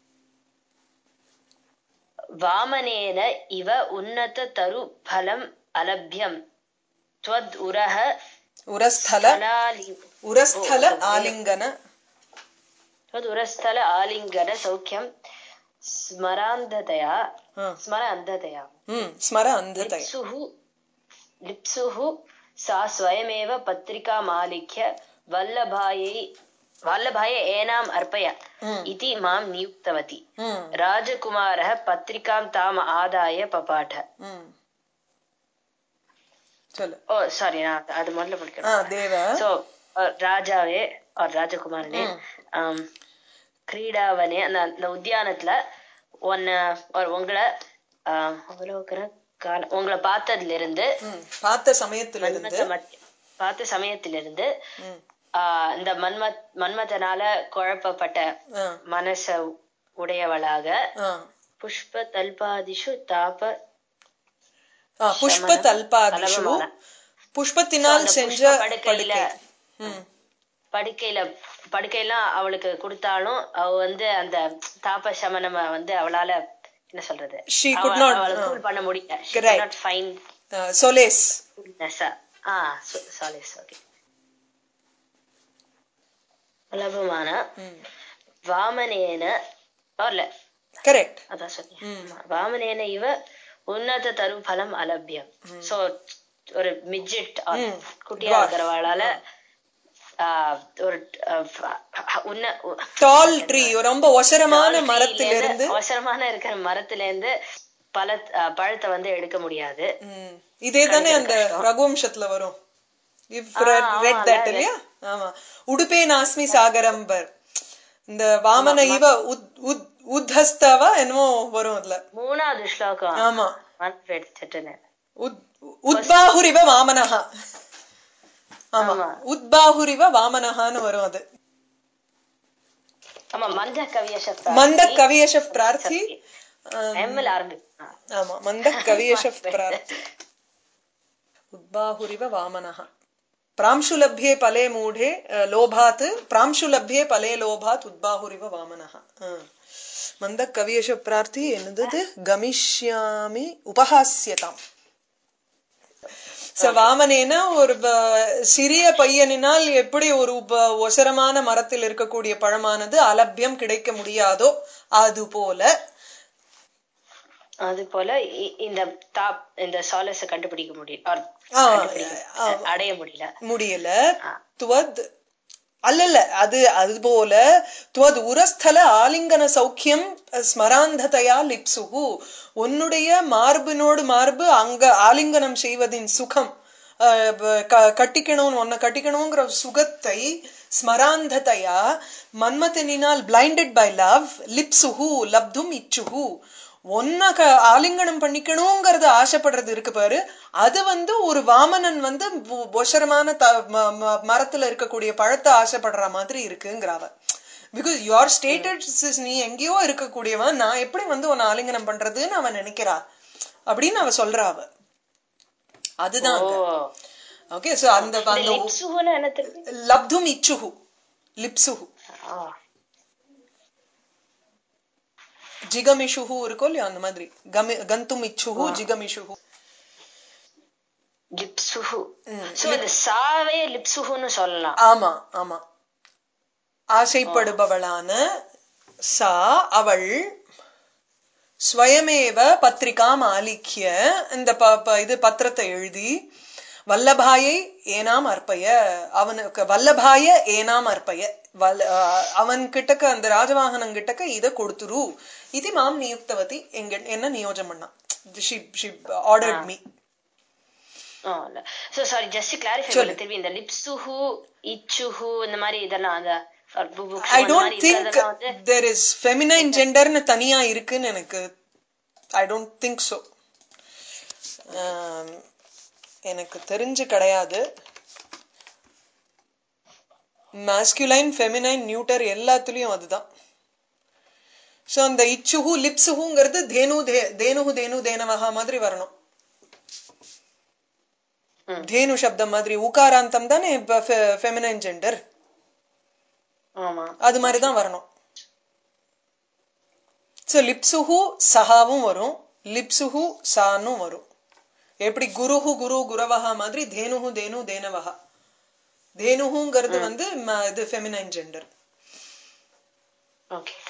वामनेन इव उन्नततरुफलम् अलभ्यम् त्वद् उरः உரஸ்தல फलालि உரஸ்தல ஆலிங்கன त्वद् उरस्थल आलिङ्गन सौख्यं स्मरान्धतया ஆ, स्मर अन्धतया ம் ஸ்மர அந்ததய लिप्सुः लिप्सुः सा स्वयमेव पत्रिकामालिख्य वल्लभायै वल्लभाय एनाम् अर्पय ம், इति मां नियुक्तवती ம், राजकुमारः पत्रिकां ताम् आदाय पपाठ ம். சொல்லு ஓ சாரி நான் அது முதல்ல ஆ படிக்கணும் தேவ சோ ராஜாவே or ராஜகுமாரனே ஆம், கிரீடாவனே அந்த அந்த உத்தியானத்துல உன்னை or உங்களை ஆஹ், அவலோகன கால உங்களை பார்த்ததுல இருந்து ம், பார்த்த சமயத்திலிருந்து மன்மத மத்- பார்த்த சமயத்திலிருந்து ம், ஆஹ், இந்த மன்மத் மன்மதனால குழப்பப்பட்ட ஆ, மனச உடையவளாக ஆ. புஷ்ப தல்பாதிஷு தாப ஆ, புஷ்ப சமனம், தல்பாதிஷு அலபமான. புஷ்பத்தினால் அந்த செஞ்ச புஷ்ப படுக்கையில படுக்கை ம், படுக்கையில படுக்கையெல்லாம் அவளுக்கு கொடுத்தாலும் அவ வந்து அந்த தாப சமனம் வந்து அவளால என்ன சொல்றது She அவ- could not, அவளை ஆ. கூல் பண்ண முடியல She could Right. not find ah, சொலேஸ் coolness. Ah so- solace, okay. சுலபமான ம், வாமனேன இல்ல கரெக்ட் அதான் சொன்னேன் வாமனேன இவ உன்னத தரு பலம் அலபியம் சோ ஒரு மிட்ஜெட் ம். குட்டியா Dwarf. இருக்கிறவாளால ஆஹ், ஒரு ஆஹ், உன்ன உ- டால் ட்ரீ ரொம்ப ஒசரமான tall tree ல மரத்திலிருந்து இருந்து, அவசரமான இருக்கிற மரத்துல இருந்து பழ அஹ், பழத்தை வந்து எடுக்க முடியாது ம், இதே தானே அந்த ரகுவம்சத்துல வரும் ஆமா, ரெட் தட் இல்லையா ஆமா உடுப்பே நாஸ்மி சாகரம்பர் இந்த வாமன இவ உத்- உத்- உத்தஸ்தவ என்னமோ வரும் அதுல மூணாவது ஸ்லோகம் ஆமா மறந்து எடுத்துட்டேன்னு உத்- உத்பாகுரிவ வாமனஹா ஆமா ஆமா. உத்பாகுரிவ வாமனஹான்னு வரும் அது ஆமா மந்த கவியஷ மந்த கவியஷ பிரார்த்தி எம்எல் ஆரம்பி ஆ. ஆமா மந்த கவியஷ பிரார்த்தி உத்பாகுரிவ வாமனஹ பிராம்சுலभ्ये பலே மூடே அஹ், லோபாத் பிராம்சுலभ्ये பலே லோபாத் உத்பாகுரிவ வாமனஹ அஹ். மந்த கவியஷ பிரார்த்தி என்னது கமிஷ்யாமி உபஹாஸ்யதாம் ச வாமனேன ஒரு ப- சிறிய பையனினால் எப்படி ஒரு ப- ஒசரமான மரத்தில் இருக்கக்கூடிய பழமானது அலபியம் கிடைக்க முடியாதோ அது போல அது போல இ- இந்த டாப் இந்த சாலஸ கண்டுபிடிக்க முடியும் or ஆ, கண்டுபிடிக்க அடைய முடியல முடியல ஆ. துவத் அல்லல்ல அது அது போல துவத் உரஸ்தல ஆலிங்கன சௌக்கியம் ஸ்மராந்ததையா லிப்சுகு உன்னுடைய மார்பினோடு மார்பு அங்க ஆலிங்கனம் செய்வதின் சுகம் அஹ், ப- க- கட்டிக்கணும் உன்னை கட்டிக்கணுங்கிற சுகத்தை ஸ்மராந்ததையா மன்மதனினால் பிளைண்டட் பை லவ் லிப்சுகு லப்தும் இச்சுகு ஒன்ன க ஆலிங்கனம் பண்ணிக்கணுங்கிறது ஆசைப்படுறது இருக்கு பாரு அது வந்து ஒரு வாமனன் வந்து ஒ- ஒசரமான த ம- ம- மரத்துல இருக்கக்கூடிய பழத்தை ஆசைப்படுற மாதிரி இருக்குங்கிறாவ பிகாஸ் யுவர் ஸ்டேட்டஸ் நீ எங்கேயோ இருக்கக்கூடியவன் நான் எப்படி வந்து உன்னை ஆலிங்கனம் பண்றதுன்னு அவன் நினைக்கிறா அப்படின்னு அவ சொல்றா அவ அதுதான் ஓ ஓகே சோ அந்த அந்த லிப்சுகுன்னு என்ன தெரியும் லப்தும் இச்சுகு லிப்சுகு ஆ. ஜிகமிஷுகு இருக்கோ இல்லையா அந்த மாதிரி கமி கந்தும் இச்சுகு ஜிகமிஷுகு லிப்சுகு சோ அந்த சாவே லிப்சுகுன்னு சொல்லலாம் ஆமா ஆமா ஆசைப்படுபவளான சா அவள் ஸ்வயமேவ பத்திரிகாம் ஆலிக்கிய இந்த ப- ப- இது பத்திரத்தை எழுதி வல்லபாயை ஏனாம் அர்ப்பய அவனுக்கு வல்லபாய ஏனாம் அர்ப்பய வல்ல அஹ் அவன் கிட்டக்க அந்த ராஜவாகனம் கிட்டக்க இத கொடுத்துரு இது மாம் நியுக்தவதி எங்க என்ன நியோஜம் பண்ணா ordered me so sorry just clarify பண்ண திரும்பி இந்த லிப்சுஹு இச்சுஹு இந்த மாதிரி இதெல்லாம் அந்த or புபுக்ஷு ஐ அந்த டோன்ட் மாதிரி திங்க் இருக்கிறதெல்லாம் வந்து தேர் இஸ் ஃபெமினைன் ஜெண்டர்னு தனியா இருக்குன்னு எனக்கு ஐ டோன்ட் திங்க் ஸோ எனக்கு தெரிஞ்சு கிடையாது மாஸ்குலைன் ஃபெமினைன் நியூட்டர் எல்லாத்துலயும் அதுதான் சோ அந்த இச்சுஹு லிப்சுஹுங்கிறது தேனு தே- தேனுஹு தேனு தேனவஹா மாதிரி வரணும் ம். தேனு சப்தம் மாதிரி உகாராந்தம் தானே ஃபெமினைன் ஜெண்டர் ஆமா அது மாதிரிதான் வரணும் சோ லிப்சுஹு சஹாவும் வரும் லிப்சுஹு சானும் வரும் எப்படி குருஹு குரு குரவஹா மாதிரி தேனுஹு தேனு தேனவஹா தேனுஹுங்கிறது வந்து ம- இது feminine gender okay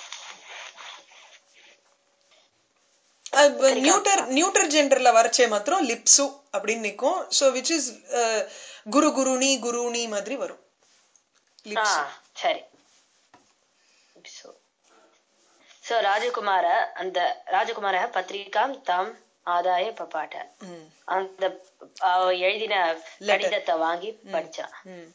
neuter neuter ஜெண்டர்ல வரச்சே மாத்திரம் லிப்சு அப்படின்னு நிக்கும் சோ விச் இஸ் குரு குருணி குருணி மாதிரி வரும் ஆ லிப்சு சரி சோ சோ ராஜகுமார அந்த ராஜகுமார பத்திரிகாம் தாம் ஆதாய பப்பாட்ட ம், அந்த அவ எழுதின கடிதத்தை வாங்கி படிச்சான் ம்.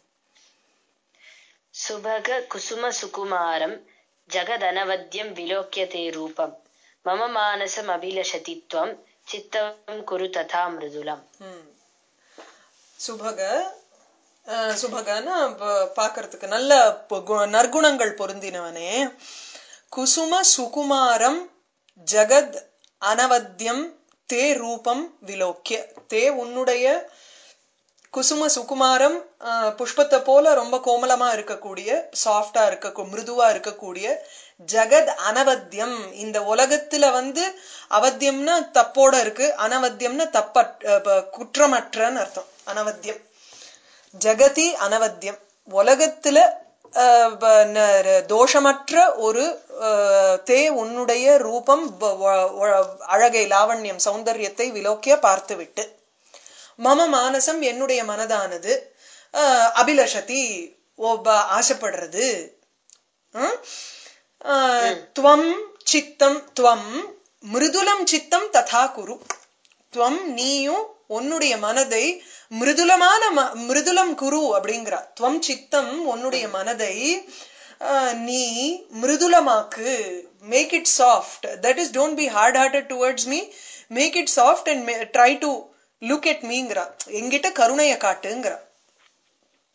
சுபக குசும சுகுமாரம் ஜகதனவத்யம் விலோக்கியதே ரூபம் மம மானசம் அபிலஷதி துவம் சித்தம் குரு ததா மிருதுலம் ம். சுபக அஹ், சுபகன்னா ப- பாக்கறதுக்கு நல்ல பு- கு- நற்குணங்கள் பொருந்தினவனே குசும சுகுமாரம் ஜகத் அனவத்தியம் தே ரூபம் விலோக்கிய தே உன்னுடைய குசும சுகுமாரம் அஹ், புஷ்பத்தை போல ரொம்ப கோமலமா இருக்கக்கூடிய சாஃப்டா இருக்க மிருதுவா இருக்கக்கூடிய ஜகத் அனவத்தியம் இந்த உலகத்துல வந்து அவத்தியம்னா தப்போட இருக்கு அனவத்தியம்னா தப்ப அஹ், ப- குற்றமற்றன்னு அர்த்தம் அனவத்தியம் ஜகதி அனவத்தியம் உலகத்துல அஹ், ப- ந- தோஷமற்ற ஒரு அஹ், தே உன்னுடைய ரூபம் வ- வ- வ- அழகை லாவண்யம் சௌந்தரியத்தை விலோக்கிய பார்த்துவிட்டு மம மானசம் என்னுடைய மனதானது அஹ், அபிலஷதி ஓ ப- ஆசைப்படுறது ஹம்? அஹ், துவம் சித்தம் துவம் மிருதுலம் சித்தம் ததா குரு துவம் நீயும் உன்னுடைய மனதை மிருதுலமான ம- மிருதுலம் குரு அப்படிங்கிறா துவம் சித்தம் உன்னுடைய மனதை அஹ், நீ மிருதுலமாக்கு make it soft that is don't be hard hearted towards me make it soft and try to look at மீங்கிறா எங்கிட்ட கருணைய காட்டுங்கிறா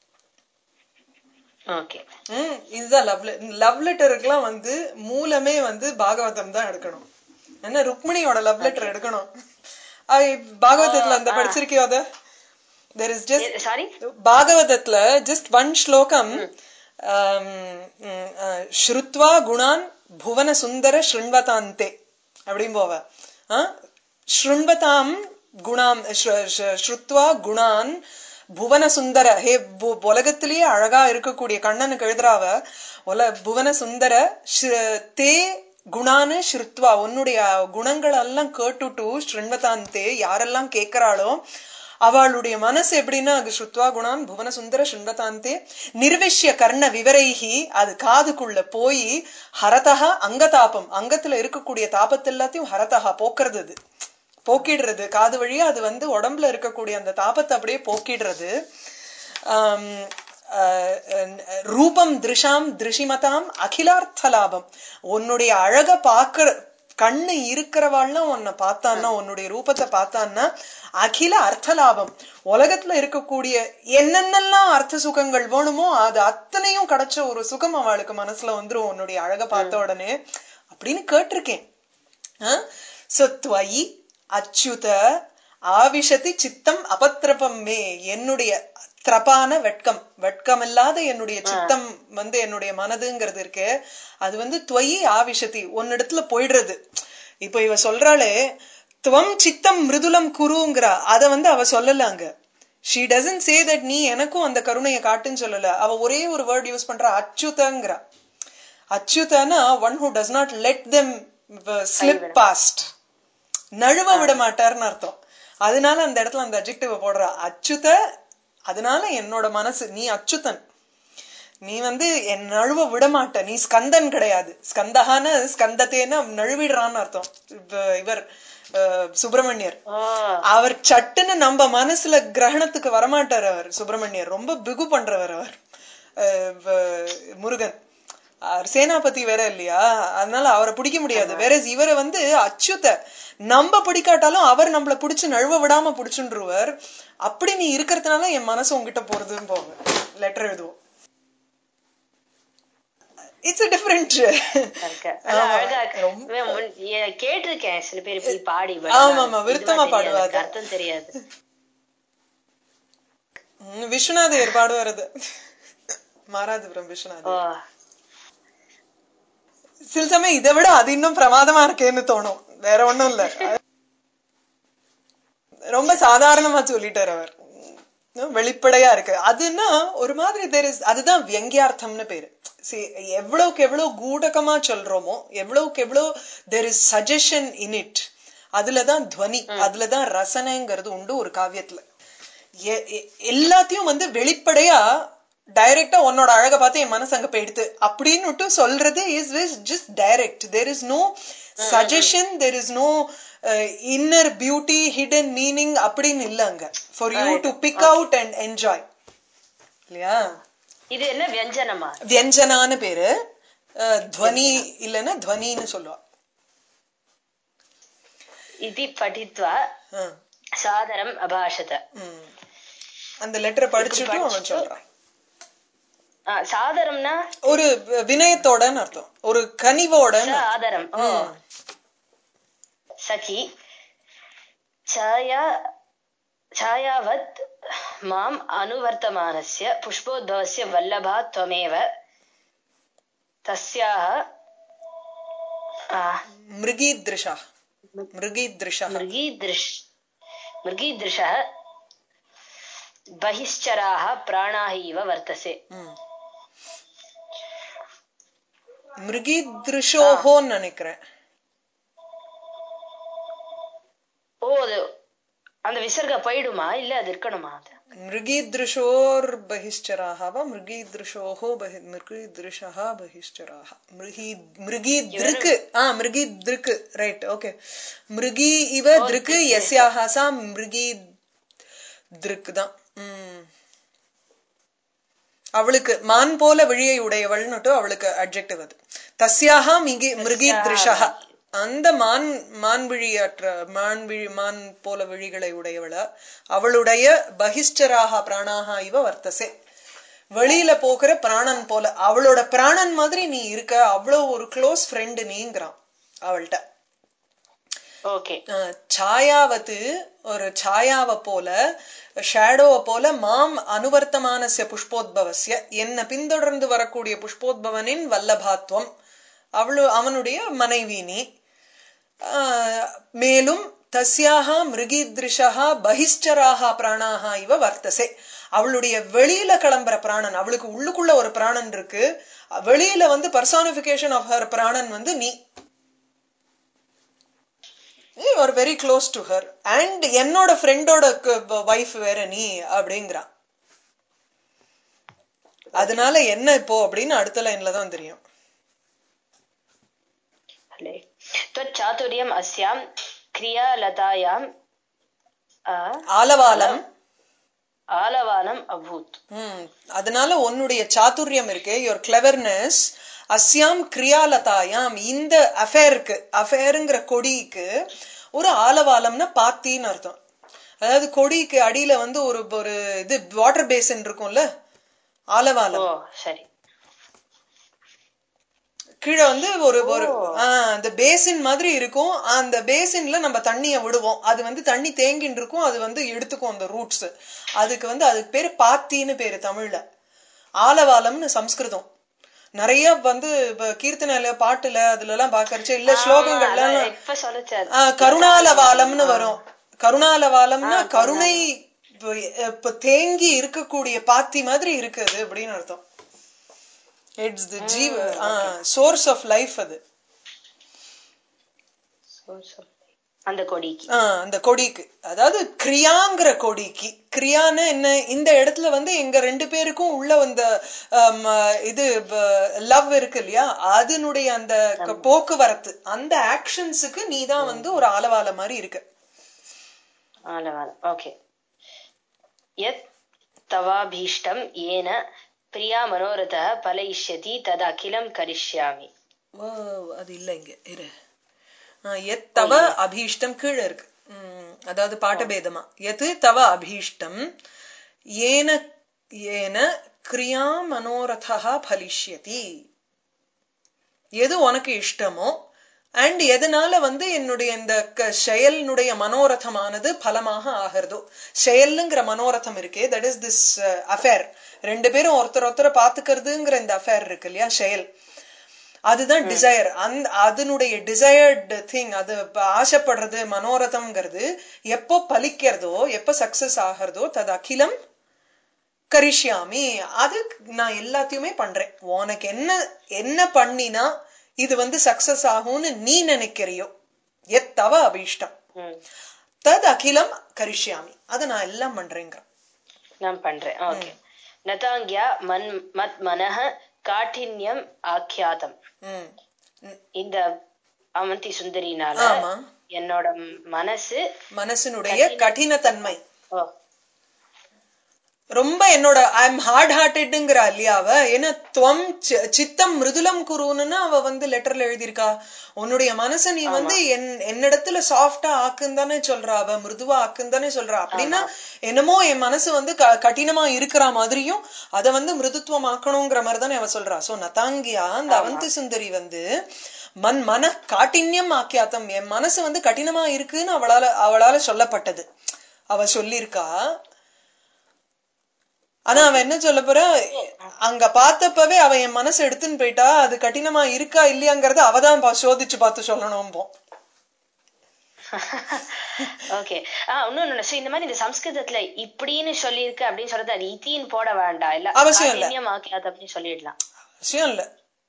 ஓகே ம், இதுதான் லவ் லவ் லெட்டருக்குலாம் வந்து மூலமே வந்து பாகவதம் தான் எடுக்கணும் என்ன ருக்மிணியோட லவ் லெட்டர் எடுக்கணும் அது பாகவதத்துல அந்த படிச்சிருக்கியோ அத தெர் இஸ் ஜஸ்ட் சாரி பாகவதத்துல ஜஸ்ட் ஒன் ஸ்லோகம் ஸ்ருத்வா குணான் புவன சுந்தர ஸ்ருண்வதாந்தே அப்படின்னு போவ ஆ? ஸ்ருண்வதாம் குணாம் ஸ்ரு- ஸ்ரு- ஸ்ருத்வா குணான் புவன சுந்தர ஹே பு- உலகத்திலேயே அழகா இருக்கக்கூடிய கண்ணனுக்கு எழுதுறாவ உல புவன சுந்தர ஸ்ரு- தே குணான்னு ஸ்ருத்வா உன்னுடைய குணங்கள் எல்லாம் கேட்டுட்டு ஸ்ருண்வதாந்தே யாரெல்லாம் கேட்கிறாளோ அவளுடைய மனசு எப்படின்னா அது ஸ்ருத்வா குணான் புவன சுந்தர சுண்வதாந்தே நிர்விஷ்ய கர்ண விவரைகி அது காதுக்குள்ள போய் ஹரதஹா அங்கதாபம் அங்கத்துல இருக்கக்கூடிய தாபத்தை எல்லாத்தையும் ஹரதஹா போக்குறது அது போக்கிடுறது காது வழியா அது வந்து உடம்புல இருக்கக்கூடிய அந்த தாபத்தை அப்படியே போக்கிடுறது ஆம், அஹ், அஹ், ரூபம் திருஷாம் திருஷிமதாம் அகிலார்த்த லாபம் உன்னுடைய அழக பாக்குற கண்ணு இருக்கிறவாள்லாம் உன்னை பார்த்தான்னா உன்னுடைய ரூபத்தை பார்த்தான்னா அகில அர்த்த லாபம் உலகத்துல இருக்கக்கூடிய என்னென்னலாம் அர்த்த சுகங்கள் வேணுமோ அது அத்தனையும் கிடைச்ச ஒரு சுகம் அவளுக்கு மனசுல வந்துரும் உன்னுடைய அழக பார்த்த உடனே அப்படின்னு கேட்டிருக்கேன் சோ துவயி அச்சுத ஆவிஷதி சித்தம் அபத்திரபம் மே என்னுடைய திரப்பான வெட்கம் வெட்கம் இல்லாத என்னுடைய சித்தம் வந்து என்னுடைய மனதுங்கிறது இருக்கு அது வந்து துவயி ஆவிஷதி ஒன்னிடத்துல போயிடுறது இப்ப இவ சொல்றாளே துவம் சித்தம் மிருதுலம் குருங்கிறா அத வந்து அவ சொல்லல அங்க ஷீ டசன்ட் சே தட் நீ எனக்கும் அந்த கருணையை காட்டுன்னு சொல்லல அவ ஒரே ஒரு வேர்ட் யூஸ் பண்றா அச்சுதங்கிறா அச்சுதனா one who does not let them slip past நழுவ விட மாட்டார்னு அர்த்தம் அதனால அந்த இடத்துல அந்த அஜெக்டிவ போடுறா அச்சுத அதனால என்னோட மனசு நீ அச்சுதன் நீ வந்து என் நழுவ விட மாட்ட நீ ஸ்கந்தன் கிடையாது ஸ்கந்தகான ஸ்கந்தத்தேன்னு நழுவிடுறான்னு அர்த்தம் இப்ப இவர் அஹ், சுப்பிரமணியர் ஓ அவர் சட்டுன்னு நம்ம மனசுல கிரகணத்துக்கு வரமாட்டார் அவர் சுப்பிரமணியர் ரொம்ப பிகு பண்றவர் அவர் அஹ் வ- முருகன் அவர் சேனாபதி வேற இல்லையா அதனால அவரை பிடிக்க முடியாது வேற இவரை வந்து அச்சுத நம்ம பிடிக்காட்டாலும் அவர் நம்மள பிடிச்சு நழுவ விடாம பிடிச்சுருவர் அப்படி நீ இருக்கிறதுனால என் மனசு உங்ககிட்ட போறதுன்னு போங்க லெட்டர் எழுதுவோம் இட்ஸ் டிஃபரெண்ட் இருக்கு. ஆனா அழகா இருக்கு. இவன் முன்- ஏ- கேட்டிருக்கேன் சில பேர் இப்படி பாடி but ஆமா, ஆனா ஆமா, இதுவா விருத்தமா தெரியாது, பாடுவா எனக்கு அது. அர்த்தம் தெரியாது விஸ்வநாதையர் பாடுவார் அது மாராதிபுரம் விஸ்வநாதர் ஓ சில சமயம் இதை விட அது இன்னும் பிரமாதமா இருக்கேன்னு தோணும் வேற ஒண்ணும் இல்ல ரொம்ப சாதாரணமா சொல்லிட்டார் அவர் உம் வெளிப்படையா இருக்கு அதுன்னா ஒரு மாதிரி there is அதுதான் வியங்கியார்த்தம்னு பேரு See, எவ்வளவுக்கு எவ்வளவு கூடகமா சொல்றோமோ எவ்வளவுக்கு எவ்வளவு there is suggestion in it அதுலதான் துவனி அதுலதான் ரசனைங்கிறது உண்டு ஒரு காவியத்துல எ- எ- எல்லாத்தையும் வந்து வெளிப்படையா டைரக்டா உன்னோட அழக பார்த்து என் மனசு அங்க போயிடுது அப்படின்னு சொல்றது is just direct there is no suggestion there is no inner beauty hidden meaning அப்படின்னு இல்ல அங்க for you to pick out and enjoy இல்லையா இது என்ன வியஞ்சனமா வியஞ்சனான்னு பேரு அஹ், துவனி இல்லைன்னா துவனின்னு சொல்லுவா இது படித்வா அஹ், சாதரம் அபாஷத ம். அந்த லெட்டரை படிச்சுட்டு அவன் படிச்சுட்டு- சொல்றான் ஆ, சாதரம்னா ஒரு வினயத்தோடன்னு அர்த்தம் ஒரு கனிவோட ஆதரம் ஓ சகி छाया छायावत् माम् अनुवर्तमानस्य पुष्पोद्भवस्य वल्लभा त्वमेव तस्याः आ, மிருகீத்ருஷா மிருகீத்ருஷா मृगीदृश् मृगीदृशः बहिश्चराः प्राणाः इव वर्तसे மிருகீத்ருஷோஹோன்னு நினைக்கிறேன் ஓ அது அந்த விசர்க போயிடுமா இல்ல அது இருக்கணுமா அது மிருகீத்ருஷோர் பகிஷ்சராக வா மிருகீத்ருஷோஹோ பஹி மிருகீத்ருஷா பகிஷ்சராக மிருகி மிருகீத்ருக்கு ஆ மிருகீத்ருக்கு ரைட் ஓகே மிருகி இவ திருக்கு எஸ்யாக சா மிருகி திருக்கு தான் ம். அவளுக்கு மான் போல விழியை உடையவள்னுட்டு அவளுக்கு அட்ஜெக்டிவ் அது தஸ்யாக மிகி மிருகீத்ருஷா அந்த மான் மான் விழியற்ற மான் விழி மான் போல விழிகளை உடையவள அவளுடைய பகிஷ்டராக பிராணாக இவ வர்த்தசே வெளியில போகிற பிராணன் போல அவளோட பிராணன் மாதிரி நீ இருக்க அவ்வளவு ஒரு க்ளோஸ் ஃப்ரெண்டு நீங்கிறான் அவள்கிட்ட ஓகே அஹ் சாயாவத்து ஒரு சாயாவை போல ஷேடோவை போல மாம் அனுவர்த்தமானசிய புஷ்போத்பவசிய என்ன பின்தொடர்ந்து வரக்கூடிய புஷ்போத்பவனின் வல்லபாத்வம் அவளு அவனுடைய மனைவி நீ ஆஹ் மேலும் தஸ்யாக மிருகித்ரிஷா பகிஷ்டராக பிராணாக இவ வர்த்தசே அவளுடைய வெளியில கிளம்புற பிராணன் அவளுக்கு உள்ளுக்குள்ள ஒரு பிராணன் இருக்கு வெளியில வந்து பர்சானிபிகேஷன் ஆஃப் ஹர் பிராணன் வந்து நீ you are very close to her and என்னோட ஃப்ரெண்டோட வைஃப் வேற நீ அப்படிங்கிறான் அதனால என்ன இப்போ அப்படின்னு அடுத்த லைன்ல தான் தெரியும் हले त्वच्चातुर्यम् अस्यां क्रियालतायाम् अ, ஆலவாலம் आलवानम् अभूत् ம் அதனால உன்னுடைய சாதுரியம் இருக்கு யுவர் கிளவர்னஸ் அஸ்யாம் கிரியாலதாயாம் இந்த அஃபேருக்கு அஃபேருங்கிற கொடிக்கு ஒரு ஆலவாலம்னா பாத்தின்னு அர்த்தம் அதாவது கொடிக்கு அடியில வந்து ஒரு ஒரு இது வாட்டர் பேசின் இருக்கும்ல ஆலவாலம் ஓ சரி கீழே வந்து ஒரு ஒரு ஆஹ், அந்த பேசின் மாதிரி இருக்கும் அந்த பேசின்ல நம்ம தண்ணிய விடுவோம் அது வந்து தண்ணி தேங்கின்னு இருக்கும் அது வந்து எடுத்துக்கும் அந்த ரூட்ஸ் அதுக்கு வந்து அதுக்கு பேரு பாத்தின்னு பேரு தமிழ்ல ஆலவாலம்னு சம்ஸ்கிருதம் நிறைய வந்து இப்ப கீர்த்தனையில பாட்டுல அதுல எல்லாம் பாக்கறச்சு இல்ல ஸ்லோகங்கள்ல அதான் இப்ப சொல்லுச்சு ஆ, கருணாலவாலம்னு வரும் கருணாலவாலம்னா கருணை இப்ப- இப்ப தேங்கி இருக்கக்கூடிய பாத்தி மாதிரி இருக்குது அப்படின்னு அர்த்தம் இட்ஸ் தி ஜீவ சோர்ஸ் ஆஃப் லைஃப் அது அந்த கொடிக்கு ஆ, அந்த கொடிக்கு அதாவது கிரியாங்கிற கொடிக்கு கிரியான்னு என்ன இந்த இடத்துல வந்து எங்க ரெண்டு பேருக்கும் உள்ள அந்த ஆம், இது லவ் இருக்கு இல்லையா அதனுடைய அந்த க- போக்குவரத்து அந்த ஆக்ஷன்ஸுக்கு நீ தான் வந்து ஒரு ஆலவால மாதிரி இருக்கு आलवालम् ओके यत् तवाभीष्टं येन प्रिया मनोरथः फलयिष्यति तदखिलं करिष्यामि ஓ, அது இல்ல இங்க இரு ஆ, எத் தவ அபீஷ்டம் கீழே இருக்கு ம், அதாவது பாட்டபேதமா எது தவ அபீஷ்டம் ஏன ஏன கிரியா மனோரதா பலிஷ்யதி எது உனக்கு இஷ்டமோ அண்ட் எதனால வந்து என்னுடைய இந்த க- செயலினுடைய மனோரதமானது பலமாக ஆகிறதோ செயலுங்கிற மனோரதம் இருக்கே தட் இஸ் திஸ் அஃபேர் ரெண்டு பேரும் ஒருத்தர் ஒருத்தரை பாத்துக்கிறதுங்கிற இந்த அஃபேர் இருக்கு இல்லையா செயல் அதுதான் டிசையர் அந்த அதனுடைய டிசையர்டு திங் அது இப்ப ஆசைப்படுறது மனோரதம்ங்கிறது எப்போ பலிக்கிறதோ எப்போ சக்சஸ் ஆகிறதோ தது அகிலம் கரிஷ்யாமி அது நான் எல்லாத்தையுமே பண்றேன் உனக்கு என்ன என்ன பண்ணினா இது வந்து சக்சஸ் ஆகும்னு நீ நினைக்கிறியோ எத்தவ அபீஷ்டம் ம் தது அகிலம் கரிஷ்யாமி அதை நான் எல்லாம் பண்றேங்கிறேன் நான் பண்றேன் ஓகே நதாங்கியா மன் மத் மனஹ காఠిన్యం ஆக்கியாதம் ம் இந்த அவந்தி சுந்தரினால ஆமா என்னோட மனசு மனசினுடைய கடினத்தன்மை ஓ ரொம்ப என்னோட ஐ எம் ஹார்ட் ஹார்ட்டட்ங்கிறா இல்லையா அவ ஏன்னா துவம் சி- சித்தம் மிருதுலம் குருன்னு அவ வந்து லெட்டர்ல எழுதியிருக்கா உன்னுடைய மனசை நீ வந்து என் என்னிடத்துல சாஃப்டா ஆக்குன்னு தானே சொல்றா அவ மிருதுவா ஆக்குன்னு தானே சொல்றா அப்படின்னா என்னமோ என் மனசு வந்து க- கடினமா இருக்கிற மாதிரியும் அதை வந்து மிருதுத்துவம் ஆக்கணுங்கிற மாதிரி தானே அவ சொல்றா சோ நதாங்கியா அந்த அவந்தி சுந்தரி வந்து மன் மன காட்டின்யம் ஆக்கியாத்தம் என் மனசு வந்து கடினமா இருக்குன்னு அவளால அவளால சொல்லப்பட்டது அவ சொல்லியிருக்கா ஆனா அவன் என்ன சொல்ல போற அங்க பார்த்தப்பவே அவ என் மனசு எடுத்துன்னு போயிட்டா அது கடினமா இருக்கா இல்லையாங்கறத அவதான் பா- சோதிச்சு பார்த்து சொல்லணும் ஓகே ஆ இன்னொன்னு so இந்த மாதிரி இந்த சம்ஸ்கிருதத்துல இப்படின்னு சொல்லியிருக்கு அப்படின்னு சொல்றது அது இத்தின்னு போட வேண்டாம் இல்ல அவசியம் இல்ல. காഠின்யம் ஆக்கியாது அப்படின்னு சொல்லிடலாம் விஷயம் இல்ல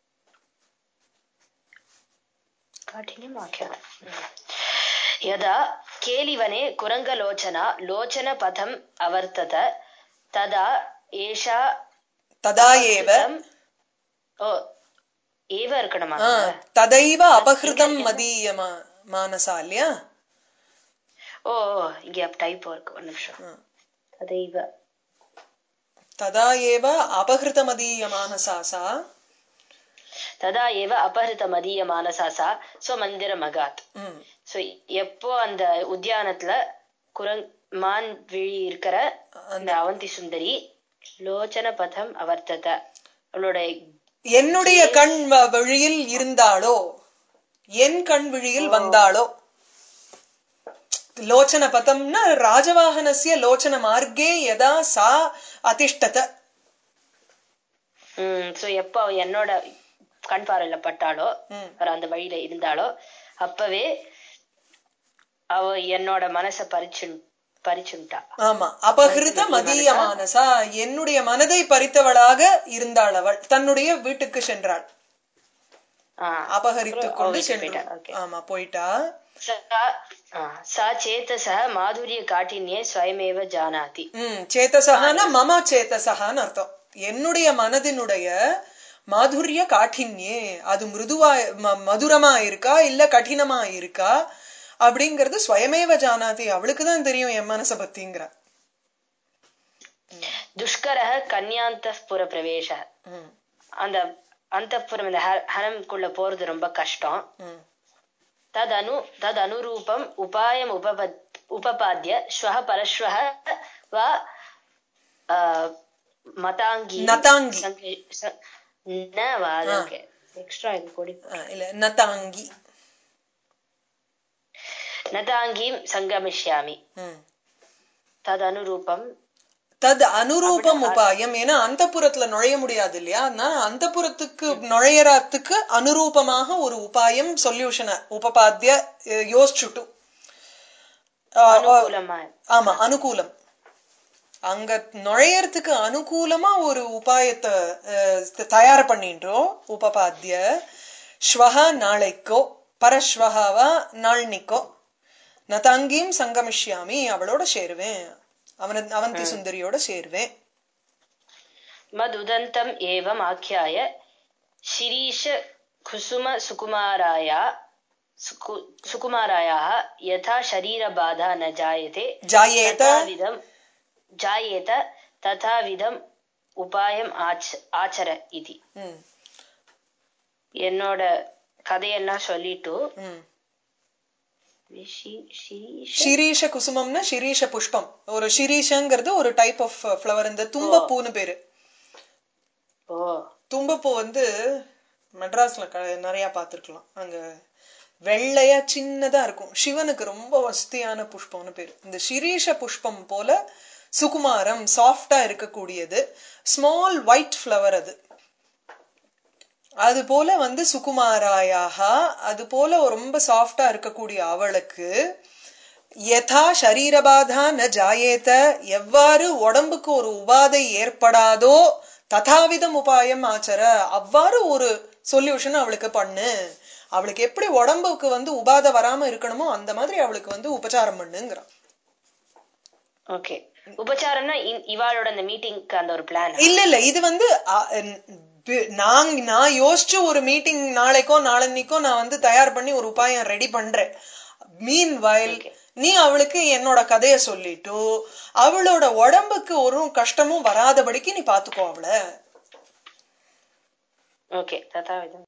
काठिन्यम् आख्यातम् यदा केलिवने कुरङ्गलोचना लोचनपथम् अवर्तत तदा एषा ததா ஏவ अपहृतम्- ஓ ஏவ இருக்கணுமா ஆ, ததைவ அபகிருதம் மதீய மா- மானசா இல்லையா ஓ ஓ, இங்க டைப் இருக்கு ஒரு நிமிஷம் அதைவ ததா ஏவ அபகிருத மதீய மானசா சா ததா ஏவ அபஹிருத மதிய மானசா சா ஸ்வமந்திர மகாத் ம் சோ எப்போ அந்த உத்தியானத்துல குரங் மான் விழி இருக்கிற அந்த அவந்தி சுந்தரி லோச்சன பதம் அவர்த்தத அவளோட என்னுடைய கண் வ- வழியில் இருந்தாளோ என் கண் விழியில் வந்தாளோ லோச்சன பதம்னா ராஜவாகனசிய லோச்சன மார்க்கே யதா சா அதிஷ்டத உம் சோ எப்போ அவ என்னோட கண் பார்வையில பட்டாளோ ம். அவர் அந்த வழியில இருந்தாளோ அப்பவே அவ என்னோட மனச பறிச்சு பறிச்சுட்டா ஆமா அபகிருத மதிய மானசா என்னுடைய மனதை பறித்தவளாக இருந்தாள் அவள் தன்னுடைய வீட்டுக்கு சென்றாள் ஆஹ் அபகரித்துக் அப்புறம் அவ கொண்டு வீட்டுக்கு சென்றாள் போயிட்டா. Okay. ஆமா போயிட்டா सा- आ, सा चेतसः माधुर्यकाठिन्ये स्वयमेव जानाति ம் சேத்தசகான மம சேத்தசகான்னு அர்த்தம் என்னுடைய மனதினுடைய மாதுரிய காഠின்யே அது மிருதுவா ம- மதுரமா இருக்கா இல்ல கடினமா இருக்கா அப்படிங்கறது ஸ்வயமேவ ஜானாதி அவளுக்கு தான் தெரியும் என் மனச பத்திங்கிற दुष्करः कन्यान्तःपुरप्रवेशः ம், அந்த அந்தப்புறம் இந்த ஹ- ஹரம்குள்ள போறது ரொம்ப கஷ்டம் ம். तदनु तदनुरूपम् उपायम् उपपद् उपपाद्य श्वः परश्वः वा आ, मताङ्गी नताङ्गी. सङ्गे- स- न वा ಅದಕ್ಕೆ ಎಕ್ಸ್ಟ್ರಾ ಇದು ಕೊಡಿ ஆ, இல்ல நதாங்கி நதாங்கீம் சங்கமிஷ்யாமி ம். ததனுரூபம் தத் அனுரூபம் உபாயம் ஏன்னா அந்தப்புறத்துல நுழைய முடியாது இல்லையா அதனால அந்தப்புறத்துக்கு நுழையறதுக்கு அனுரூபமாக ஒரு உபாயம் சொல்யூஷனை உபபாத்திய அஹ், யோசிச்சுட்டு ஆ, ஆ, அனுகூலமா ஆமா அனுகூலம் அங்க நுழையறதுக்கு அனுகூலமா ஒரு உபாயத்தை அஹ், தயார் பண்ணின்றோம் உபபாத்திய ஸ்வஹா நாளைக்கோ பரஸ்வஹாவா நாள்னிக்கோ நதாங்கீம் சங்கமிஷ்யாமி அவளோட சேருவேன் அவன அவந்தி சுந்தரியோட சேருவேன் மதுதந்தம் ஏவம் ஆக்கியாய शिरीष कुसुम सुकुमाराया सुकु सुकुमारायाः यथा शरीरबाधा न जायते ஜாயேத तथाविधं जायेत तथाविधम् உபாயம் ஆச்ச ஆச்சர இது ம், என்னோட கதையெல்லாம் சொல்லிட்டு ம். ஷி- ஷிரீஷ ஷிரீஷ குசுமம்னா ஷிரீஷ புஷ்பம் ஒரு ஷிரீஷங்கிறது ஒரு டைப் ஆஃப் ஃப்ளவர் இந்த தும்பப்பூன்னு பேரு ஓ தும்பப்பூ வந்து மெட்ராஸ்ல க- நிறைய பார்த்திருக்கலாம் அங்க வெள்ளையா சின்னதா இருக்கும் சிவனுக்கு ரொம்ப வசதியான புஷ்பம்னு பேரு இந்த ஷிரீஷ புஷ்பம் போல சுகுமாரம் சாஃப்டா இருக்கக்கூடியது ஸ்மால் ஒயிட் ஃப்ளவர் அது அது போல வந்து சுகுமாராயாக அது போல ரொம்ப சாஃப்டா இருக்கக்கூடிய அவளுக்கு யதா சரீரபாதா ந ஜாயேத எவ்வாறு உடம்புக்கு ஒரு உபாதை ஏற்படாதோ ததாவிதம் உபாயம் ஆச்சர அவ்வாறு ஒரு சொல்யூஷன் அவளுக்கு பண்ணு அவளுக்கு எப்படி உடம்புக்கு வந்து உபாதை வராம இருக்கணுமோ அந்த மாதிரி அவளுக்கு வந்து உபச்சாரம் பண்ணுங்கிறான் ஓகே உபச்சாரம்னா இ- இவாளோட அந்த மீட்டிங்க்கு அந்த ஒரு பிளான் இல்ல இல்ல இது வந்து அ, ந- பி- நான் நான் யோசிச்சு ஒரு மீட்டிங் நாளைக்கோ நாளன்னைக்கோ நான் வந்து தயார் பண்ணி ஒரு உபாயம் ரெடி பண்றேன் மீன் வயல் Okay. நீ அவளுக்கு என்னோட கதைய சொல்லிட்டு அவளோட உடம்புக்கு ஒரு கஷ்டமும் வராதபடிக்கு நீ பாத்துக்கோ அவளை ஓகே ததாவிதம்